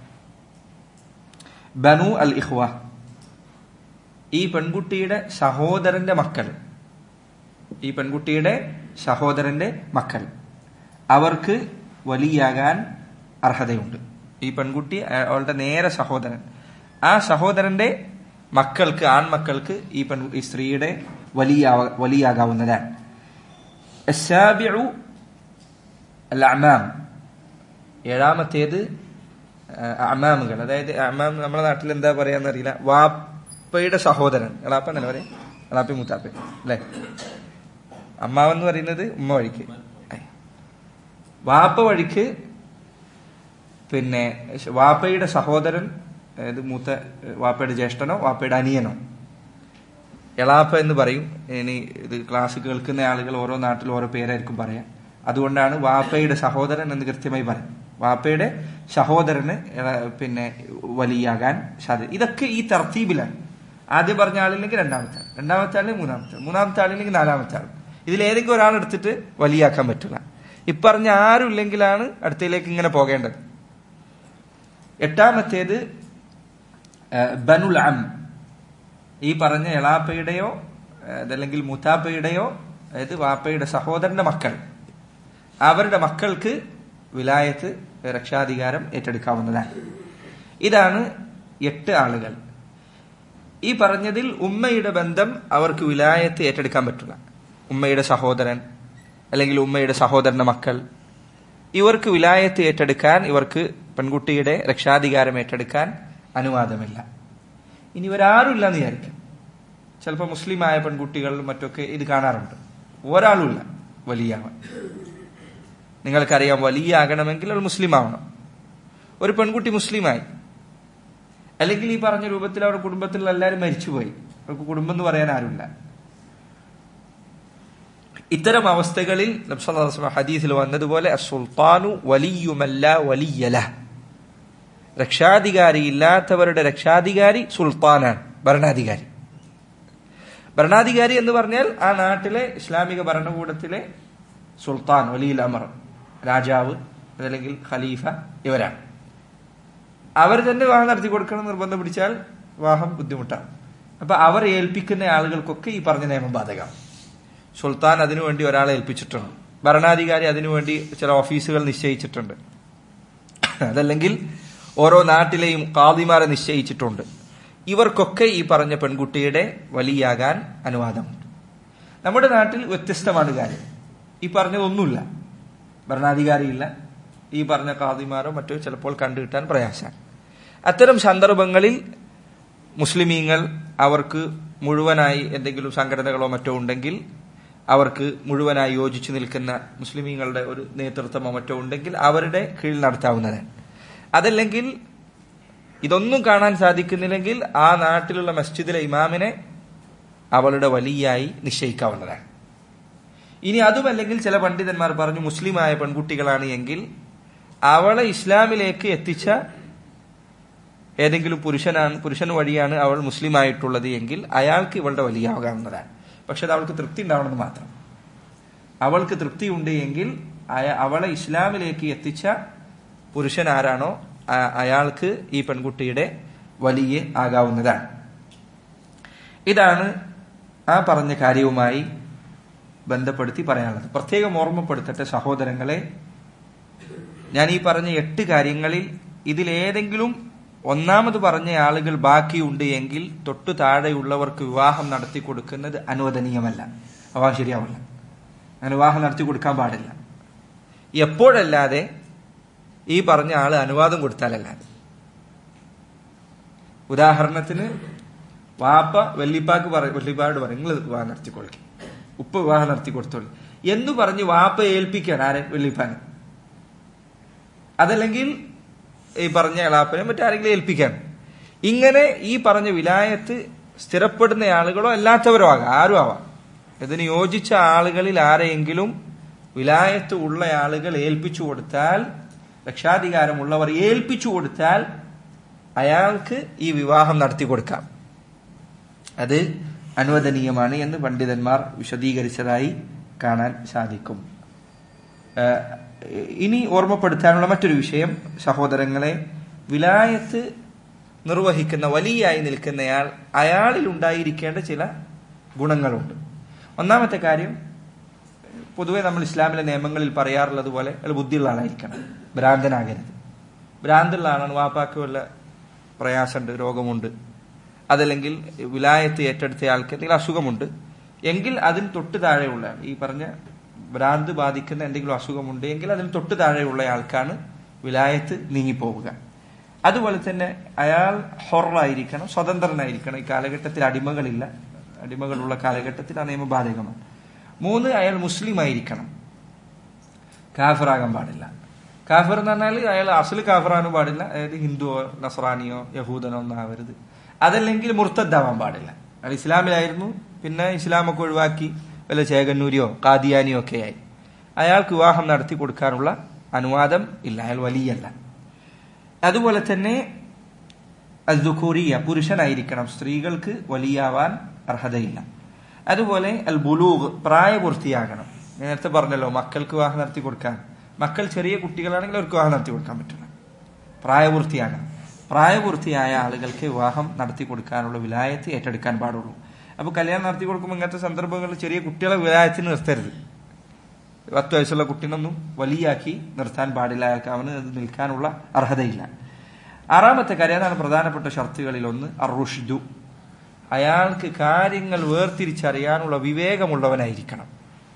ബനു അൽ ഇഹ്വ ഈ പെൺകുട്ടിയുടെ സഹോദരന്റെ മക്കൾ ഈ പെൺകുട്ടിയുടെ സഹോദരന്റെ മക്കൾ അവർക്ക് വലിയാകാൻ അർഹതയുണ്ട് ഈ പെൺകുട്ടി അവളുടെ നേരെ സഹോദരൻ ആ സഹോദരന്റെ മക്കൾക്ക് ആൺമക്കൾക്ക് ഈ പെൺ ഈ സ്ത്രീയുടെ വലിയ വലിയാകാവുന്നതാണ് السابع الأعمام ഏഴാമത്തേത് അമാമുകൾ അതായത് അമാം നമ്മുടെ നാട്ടിൽ എന്താ പറയാന്ന് അറിയില്ല വാപ്പയുടെ സഹോദരൻ എളാപ്പ എന്നല്ല പറയാ എളാപ്പി മുത്താപ്പ അല്ലെ അമ്മാവെന്ന് പറയുന്നത് ഉമ്മ വഴിക്ക് വാപ്പ വഴിക്ക് പിന്നെ വാപ്പയുടെ സഹോദരൻ അതായത് മൂത്ത വാപ്പയുടെ ജ്യേഷ്ഠനോ വാപ്പയുടെ അനിയനോ എളാപ്പ എന്ന് പറയും ഇനി ഇത് ക്ലാസ് കേൾക്കുന്ന ആളുകൾ ഓരോ നാട്ടിൽ ഓരോ പേരായിരിക്കും പറയാം അതുകൊണ്ടാണ് വാപ്പയുടെ സഹോദരൻ എന്ന് കൃത്യമായി പറയും വാപ്പയുടെ സഹോദരന് എള- പിന്നെ വലിയാകാൻ സാധ്യത ഇതൊക്കെ ഈ തർത്തീബിലാണ് ആദ്യം പറഞ്ഞ ആളില്ലെങ്കിൽ രണ്ടാമത്തെ ആൾ രണ്ടാമത്തെ ആളില്ലെങ്കിൽ മൂന്നാമത്തെ ആൾ മൂന്നാമത്തെ ആളില്ലെങ്കിൽ നാലാമത്തെ ആൾ ഇതിലേതെങ്കിലും ഒരാൾ എടുത്തിട്ട് വലിയാക്കാൻ പറ്റില്ല ഇപ്പറഞ്ഞ ആരും ഇല്ലെങ്കിലാണ് അടുത്തയിലേക്ക് ഇങ്ങനെ പോകേണ്ടത് എട്ടാമത്തേത് ആ, ബനുൽ അം ഈ പറഞ്ഞ എളാപ്പയുടെയോ ആ, അതല്ലെങ്കിൽ മുത്താപ്പയുടെയോ അതായത് വാപ്പയുടെ സഹോദരന്റെ മക്കൾ അവരുടെ മക്കൾക്ക് വിലായത്ത് രക്ഷാധികാരം ഏറ്റെടുക്കാവുന്നതാണ് ഇതാണ് എട്ട് ആളുകൾ ഈ പറഞ്ഞതിൽ ഉമ്മയുടെ ബന്ധം അവർക്ക് വിലായത്ത് ഏറ്റെടുക്കാൻ പറ്റില്ല ഉമ്മയുടെ സഹോദരൻ അല്ലെങ്കിൽ ഉമ്മയുടെ സഹോദരന്റെ മക്കൾ ഇവർക്ക് വിലായത്ത് ഏറ്റെടുക്കാൻ ഇവർക്ക് പെൺകുട്ടിയുടെ രക്ഷാധികാരം ഏറ്റെടുക്കാൻ അനുവാദമില്ല ഇനി ഇവരാരും ഇല്ലെന്ന് വിചാരിക്കാം ചിലപ്പോൾ മുസ്ലിമായ പെൺകുട്ടികളിലും മറ്റൊക്കെ ഇത് കാണാറുണ്ട് ഒരാളുമില്ല വലിയാവാൻ നിങ്ങൾക്കറിയാം വലിയ ആകണമെങ്കിൽ അവൾ മുസ്ലിം ആവണം ഒരു പെൺകുട്ടി മുസ്ലിമായി അല്ലെങ്കിൽ ഈ പറഞ്ഞ രൂപത്തിൽ അവരുടെ കുടുംബത്തിലുള്ള എല്ലാവരും മരിച്ചുപോയി അവർക്ക് കുടുംബം എന്ന് പറയാൻ ആരുമില്ല ഇത്തരം അവസ്ഥകളിൽ നബി സല്ലല്ലാഹു അലൈഹി വസല്ലം ഹദീസിൽ വന്നതുപോലെ സുൽത്താനു വലിയുമല്ല വലിയല രക്ഷാധികാരി ഇല്ലാത്തവരുടെ രക്ഷാധികാരി സുൽത്താനാണ് ഭരണാധികാരി ഭരണാധികാരി എന്ന് പറഞ്ഞാൽ ആ നാട്ടിലെ ഇസ്ലാമിക ഭരണകൂടത്തിലെ സുൽത്താൻ വലിയിൽ അമർ രാജാവ് അതല്ലെങ്കിൽ ഖലീഫ ഇവരാണ് അവർ തന്നെ വിവാഹം നടത്തി കൊടുക്കണം നിർബന്ധം പിടിച്ചാൽ വിവാഹം ബുദ്ധിമുട്ടാണ് അപ്പൊ അവർ ഏൽപ്പിക്കുന്ന ആളുകൾക്കൊക്കെ ഈ പറഞ്ഞ നിയമം ബാധകമാണ് സുൽത്താൻ അതിനുവേണ്ടി ഒരാളെ ഏൽപ്പിച്ചിട്ടുണ്ട് ഭരണാധികാരി അതിനുവേണ്ടി ചില ഓഫീസുകൾ നിശ്ചയിച്ചിട്ടുണ്ട് അതല്ലെങ്കിൽ ഓരോ നാട്ടിലെയും കാദിമാരെ നിശ്ചയിച്ചിട്ടുണ്ട് ഇവർക്കൊക്കെ ഈ പറഞ്ഞ പെൺകുട്ടിയുടെ വലിയാകാൻ അനുവാദമുണ്ട് നമ്മുടെ നാട്ടിൽ വ്യത്യസ്തമാണ് കാര്യം ഈ പറഞ്ഞതൊന്നുമില്ല ഭരണാധികാരിയില്ല ഈ പറഞ്ഞ കാദിമാരോ മറ്റോ ചിലപ്പോൾ കണ്ടുകിട്ടാൻ പ്രയാസമാണ് അത്തരം സന്ദർഭങ്ങളിൽ മുസ്ലിമീങ്ങൾ അവർക്ക് മുഴുവനായി എന്തെങ്കിലും സംഘടനകളോ മറ്റോ ഉണ്ടെങ്കിൽ അവർക്ക് മുഴുവനായി യോജിച്ചു നിൽക്കുന്ന മുസ്ലിമീങ്ങളുടെ ഒരു നേതൃത്വമോ മറ്റോ ഉണ്ടെങ്കിൽ അവരുടെ കീഴിൽ നടത്താവുന്നതാണ് അതല്ലെങ്കിൽ ഇതൊന്നും കാണാൻ സാധിക്കുന്നില്ലെങ്കിൽ ആ നാട്ടിലുള്ള മസ്ജിദിലെ ഇമാമിനെ അവളുടെ വലിയായി നിശ്ചയിക്കാവുന്നതാണ് ഇനി അതുമല്ലെങ്കിൽ ചില പണ്ഡിതന്മാർ പറഞ്ഞു മുസ്ലിമായ പെൺകുട്ടികളാണ് എങ്കിൽ അവളെ ഇസ്ലാമിലേക്ക് എത്തിച്ച ഏതെങ്കിലും പുരുഷനാണ് പുരുഷൻ വഴിയാണ് അവൾ മുസ്ലിമായിട്ടുള്ളത് എങ്കിൽ അയാൾക്ക് ഇവളുടെ വലിയാകാവുന്നതാണ് പക്ഷെ അത് അവൾക്ക് തൃപ്തി ഉണ്ടാവണമെന്ന് മാത്രം അവൾക്ക് തൃപ്തി ഉണ്ട് എങ്കിൽ അയ- അവളെ ഇസ്ലാമിലേക്ക് എത്തിച്ച പുരുഷൻ ആരാണോ ആ- അയാൾക്ക് ഈ പെൺകുട്ടിയുടെ വലിയ ആകാവുന്നതാണ് ഇതാണ് ആ പറഞ്ഞ കാര്യവുമായി ബന്ധപ്പെടുത്തി പറയാനുള്ളത് പ്രത്യേകം ഓർമ്മപ്പെടുത്തട്ടെ സഹോദരങ്ങളെ ഞാൻ ഈ പറഞ്ഞ എട്ട് കാര്യങ്ങളിൽ ഇതിലേതെങ്കിലും ഒന്നാമത് പറഞ്ഞ ആളുകൾ ബാക്കിയുണ്ട് എങ്കിൽ തൊട്ടു താഴെയുള്ളവർക്ക് വിവാഹം നടത്തി കൊടുക്കുന്നത് അനുവദനീയമല്ല വിവാഹം ശരിയാവില്ല അങ്ങനെ വിവാഹം നടത്തി കൊടുക്കാൻ പാടില്ല എപ്പോഴല്ലാതെ ഈ പറഞ്ഞ ആള് അനുവാദം കൊടുത്താലല്ലാതെ ഉദാഹരണത്തിന് വാപ്പ വെല്ലിപ്പാക്ക് പറ വെല്ലിപ്പാട് പറയും നിങ്ങൾ വിവാഹം നടത്തിക്കൊള്ളിക്കും ഉപ്പ വിവാഹം നടത്തി കൊടുത്തോളി എന്ന് പറഞ്ഞ് വാപ്പ ഏൽപ്പിക്കാൻ ആരെ വെല്ലിപ്പാന് അതല്ലെങ്കിൽ ഈ പറഞ്ഞ എളാപ്പനെ മറ്റാരെങ്കിലും ഏൽപ്പിക്കാൻ ഇങ്ങനെ ഈ പറഞ്ഞ വിലായത്ത് സ്ഥിരപ്പെടുന്ന ആളുകളോ അല്ലാത്തവരോ ആകാം ആരും ആവാം ഇതിന് യോജിച്ച ആളുകളിൽ ആരെയെങ്കിലും വിലായത്ത് ഉള്ള ആളുകൾ ഏൽപ്പിച്ചു കൊടുത്താൽ രക്ഷാധികാരമുള്ളവർ ഏൽപ്പിച്ചു കൊടുത്താൽ അയാൾക്ക് ഈ വിവാഹം നടത്തി കൊടുക്കാം അത് അനുവദനീയമാണ് എന്ന് പണ്ഡിതന്മാർ വിശദീകരിച്ചതായി കാണാൻ സാധിക്കും ഏഹ് ഇനി ഓർമ്മപ്പെടുത്താനുള്ള മറ്റൊരു വിഷയം സഹോദരങ്ങളെ വിലായത്ത് നിർവഹിക്കുന്ന വലിയായി നിൽക്കുന്നയാൾ അയാളിൽ ഉണ്ടായിരിക്കേണ്ട ചില ഗുണങ്ങളുണ്ട് ഒന്നാമത്തെ കാര്യം പൊതുവെ നമ്മൾ ഇസ്ലാമിലെ നിയമങ്ങളിൽ പറയാറുള്ളത് പോലെ അയാൾ ബുദ്ധിയുള്ള ആളായിരിക്കണം ഭ്രാന്തനാകരുത് ഭ്രാന്തുള്ള ആളാണ് വാപ്പാക്ക് വല്ല പ്രയാസമുണ്ട് രോഗമുണ്ട് അതല്ലെങ്കിൽ വിലായത്ത് ഏറ്റെടുത്ത ആൾക്ക് എന്തെങ്കിലും അസുഖമുണ്ട് എങ്കിൽ അതിന് തൊട്ട് താഴെയുള്ള ഈ പറഞ്ഞ ഭ്രാന്ത് ബാധിക്കുന്ന എന്തെങ്കിലും അസുഖമുണ്ട് എങ്കിൽ അതിന് തൊട്ട് താഴെയുള്ള ആൾക്കാണ് വിലായത്ത് നീങ്ങിപ്പോവുക അതുപോലെ തന്നെ അയാൾ ഹൊറായിരിക്കണം സ്വതന്ത്രനായിരിക്കണം ഈ കാലഘട്ടത്തിൽ അടിമകളില്ല അടിമകളുള്ള കാലഘട്ടത്തിൽ ആ നിയമം ബാധകമാണ് മൂന്ന് അയാൾ മുസ്ലിം ആയിരിക്കണം കാഫിറാകാൻ പാടില്ല കാഫിർ എന്ന് പറഞ്ഞാൽ അയാൾ അസല് കാഫിറാനും പാടില്ല അതായത് ഹിന്ദുവോ നസ്രാനിയോ യഹൂദനോ ഒന്നും ആവരുത് അതല്ലെങ്കിൽ മുർത്തദ്ദാവാൻ പാടില്ല അയാൾ ഇസ്ലാമിലായിരുന്നു പിന്നെ ഇസ്ലാമൊക്കെ ഒഴിവാക്കി വല്ല ചേകന്നൂരിയോ കാദിയാനിയോ ഒക്കെ ആയി അയാൾക്ക് വിവാഹം നടത്തി കൊടുക്കാനുള്ള അനുവാദം ഇല്ല അയാൾ വലിയല്ല അതുപോലെ തന്നെ അൽദുഖൂറിയ പുരുഷനായിരിക്കണം സ്ത്രീകൾക്ക് വലിയാവാൻ അർഹതയില്ല അതുപോലെ അൽ ബുലൂഗ് പ്രായപൂർത്തിയാകണം ഞാൻ നേരത്തെ പറഞ്ഞല്ലോ മക്കൾക്ക് വിവാഹം നടത്തി കൊടുക്കാൻ മക്കൾ ചെറിയ കുട്ടികളാണെങ്കിൽ അവർക്ക് വിവാഹം നടത്തി കൊടുക്കാൻ പറ്റില്ല പ്രായപൂർത്തിയാകണം പ്രായപൂർത്തിയായ ആളുകൾക്ക് വിവാഹം നടത്തി കൊടുക്കാനുള്ള വിലായത്ത് ഏറ്റെടുക്കാൻ പാടുള്ളൂ അപ്പൊ കല്യാണം നടത്തി കൊടുക്കുമ്പോൾ ഇങ്ങനത്തെ സന്ദർഭങ്ങളിൽ ചെറിയ കുട്ടികളെ വിലായത്തിന് നിർത്തരുത് പത്ത് വയസ്സുള്ള കുട്ടീനൊന്നും വലിയാക്കി നിർത്താൻ പാടില്ല അയാൾക്ക് അവന് അത് നിൽക്കാനുള്ള അർഹതയില്ല ആറാമത്തെ കാര്യം അതാണ് പ്രധാനപ്പെട്ട ഷർത്തുകളിൽ ഒന്ന് അറുഷ്ദു അയാൾക്ക് കാര്യങ്ങൾ വേർതിരിച്ചറിയാനുള്ള വിവേകമുള്ളവനായിരിക്കണം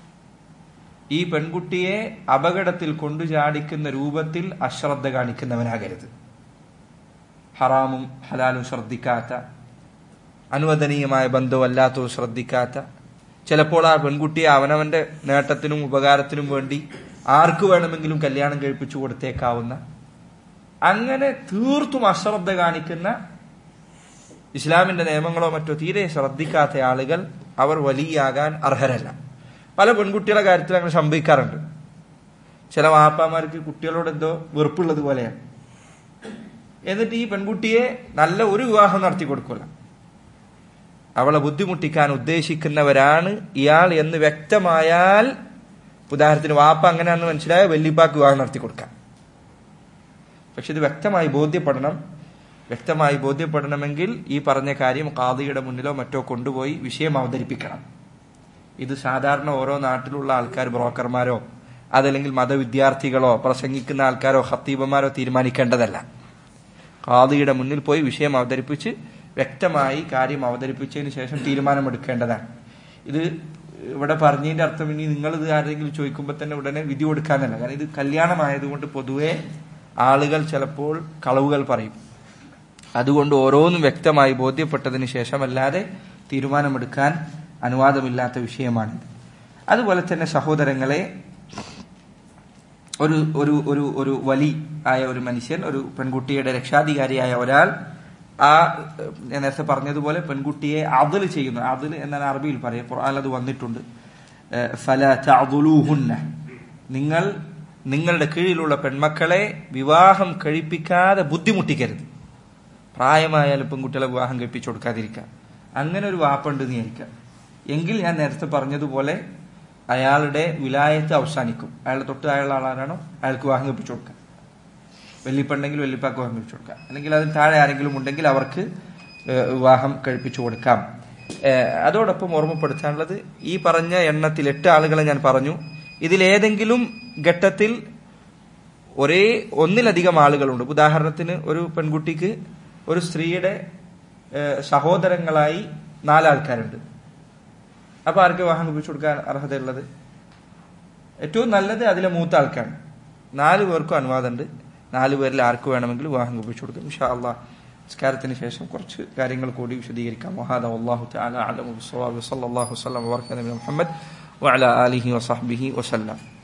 ഈ പെൺകുട്ടിയെ അപകടത്തിൽ കൊണ്ടു ചാടിക്കുന്ന രൂപത്തിൽ അശ്രദ്ധ കാണിക്കുന്നവനാകരുത് ഹറാമും ഹലാലും ശ്രദ്ധിക്കാത്ത അനുവദനീയമായ ബന്ധമല്ലാത്തോ ശ്രദ്ധിക്കാത്ത ചിലപ്പോൾ ആ പെൺകുട്ടിയെ അവനവന്റെ നേട്ടത്തിനും ഉപകാരത്തിനും വേണ്ടി ആർക്കു വേണമെങ്കിലും കല്യാണം കഴിപ്പിച്ചു കൊടുത്തേക്കാവുന്ന അങ്ങനെ തീർത്തും അശ്രദ്ധ കാണിക്കുന്ന ഇസ്ലാമിന്റെ നിയമങ്ങളോ മറ്റോ തീരെ ശ്രദ്ധിക്കാത്ത ആളുകൾ അവർ വലിയാകാൻ അർഹരല്ല പല പെൺകുട്ടികളുടെ കാര്യത്തിൽ അങ്ങനെ സംഭവിക്കാറുണ്ട് ചില വാപ്പാമാർക്ക് കുട്ടികളോട് എന്തോ വെറുപ്പുള്ളത് പോലെയാണ് എന്നിട്ട് ഈ പെൺകുട്ടിയെ നല്ല ഒരു വിവാഹം നടത്തി കൊടുക്കില്ല അവളെ ബുദ്ധിമുട്ടിക്കാൻ ഉദ്ദേശിക്കുന്നവരാണ് ഇയാൾ എന്ന് വ്യക്തമായാൽ ഉദാഹരണത്തിന് വാപ്പ അങ്ങനെയാണെന്ന് മനസ്സിലായ വെല്ലിപ്പാക്ക് വിവാഹം നടത്തി കൊടുക്കാം പക്ഷെ ഇത് വ്യക്തമായി ബോധ്യപ്പെടണം വ്യക്തമായി ബോധ്യപ്പെടണമെങ്കിൽ ഈ പറഞ്ഞ കാര്യം കാദിയുടെ മുന്നിലോ മറ്റോ കൊണ്ടുപോയി വിഷയം അവതരിപ്പിക്കണം ഇത് സാധാരണ ഓരോ നാട്ടിലുള്ള ആൾക്കാർ ബ്രോക്കർമാരോ അതല്ലെങ്കിൽ മതവിദ്യാർത്ഥികളോ പ്രസംഗിക്കുന്ന ആൾക്കാരോ ഹത്തീബന്മാരോ തീരുമാനിക്കേണ്ടതല്ല കാദിയുടെ മുന്നിൽ പോയി വിഷയം അവതരിപ്പിച്ച് വ്യക്തമായി കാര്യം അവതരിപ്പിച്ചതിന് ശേഷം തീരുമാനമെടുക്കേണ്ടതാണ് ഇത് ഇവിടെ പറഞ്ഞതിന്റെ അർത്ഥം ഇനി നിങ്ങൾ ഇത് ആരെങ്കിലും ചോദിക്കുമ്പോൾ തന്നെ ഉടനെ വിധി കൊടുക്കാനല്ല കാരണം ഇത് കല്യാണമായതുകൊണ്ട് പൊതുവെ ആളുകൾ ചിലപ്പോൾ കളവുകൾ പറയും അതുകൊണ്ട് ഓരോന്നും വ്യക്തമായി ബോധ്യപ്പെട്ടതിന് ശേഷമല്ലാതെ തീരുമാനമെടുക്കാൻ അനുവാദമില്ലാത്ത വിഷയമാണിത് അതുപോലെ തന്നെ സഹോദരങ്ങളെ ഒരു ഒരു ഒരു ഒരു വലി ആയ ഒരു മനുഷ്യൻ ഒരു പെൺകുട്ടിയുടെ രക്ഷാധികാരിയായ ഒരാൾ ആ ഞാൻ നേരത്തെ പറഞ്ഞതുപോലെ പെൺകുട്ടിയെ അതിൽ ചെയ്യുന്നു അതിൽ എന്നാണ് അറബിയിൽ പറയാം ഖുർആൻ അത് വന്നിട്ടുണ്ട് ഫല തഅദുലൂഹുന്ന നിങ്ങൾ നിങ്ങളുടെ കീഴിലുള്ള പെൺമക്കളെ വിവാഹം കഴിപ്പിക്കാതെ ബുദ്ധിമുട്ടിക്കരുത് പ്രായമായാലും പെൺകുട്ടികളെ വിവാഹം കഴിപ്പിച്ചു കൊടുക്കാതിരിക്കുക അങ്ങനെ ഒരു വാപ്പുണ്ട് നീ എങ്കിൽ ഞാൻ നേരത്തെ പറഞ്ഞതുപോലെ അയാളുടെ വിലായത്ത് അവസാനിക്കും അയാളുടെ തൊട്ട് അയാളുടെ ആളാരാണോ അയാൾക്ക് വിവാഹം കഴിപ്പിച്ചു കൊടുക്കുക വെല്ലിപ്പുണ്ടെങ്കിൽ വെല്ലിപ്പാക്ക് വിവാഹം കഴിപ്പിച്ചു കൊടുക്കാം അല്ലെങ്കിൽ അതിന് താഴെ ആരെങ്കിലും ഉണ്ടെങ്കിൽ അവർക്ക് വിവാഹം കഴിപ്പിച്ചു കൊടുക്കാം അതോടൊപ്പം ഓർമ്മപ്പെടുത്താനുള്ളത് ഈ പറഞ്ഞ എണ്ണത്തിൽ എട്ട് ആളുകളെ ഞാൻ പറഞ്ഞു ഇതിലേതെങ്കിലും ഘട്ടത്തിൽ ഒരേ ഒന്നിലധികം ആളുകളുണ്ട് ഉദാഹരണത്തിന് ഒരു പെൺകുട്ടിക്ക് ഒരു സ്ത്രീയുടെ സഹോദരങ്ങളായി നാലാൾക്കാരുണ്ട് അപ്പൊ ആർക്ക് വിവാഹം കഴിപ്പിച്ചു കൊടുക്കാൻ അർഹതയുള്ളത് ഏറ്റവും നല്ലത് അതിലെ മൂത്ത ആൾക്കാണ് നാല് പേർക്കും അനുവാദമുണ്ട് നാല് പേരിൽ ആർക്ക് വേണമെങ്കിലും വിവാഹം കഴിപ്പിച്ചു കൊടുക്കും ഇൻഷാ അള്ളാഹ് നിസ്കാരത്തിന് ശേഷം കുറച്ച് കാര്യങ്ങൾ കൂടി വിശദീകരിക്കാം വഹാദ അള്ളാഹു തആല അലമു ബിസ്സവാബ് സല്ലല്ലാഹു വസല്ലം വബറക നബി മുഹമ്മദ് വഅല ആലിഹി വസഹ്ബിഹി വസല്ലം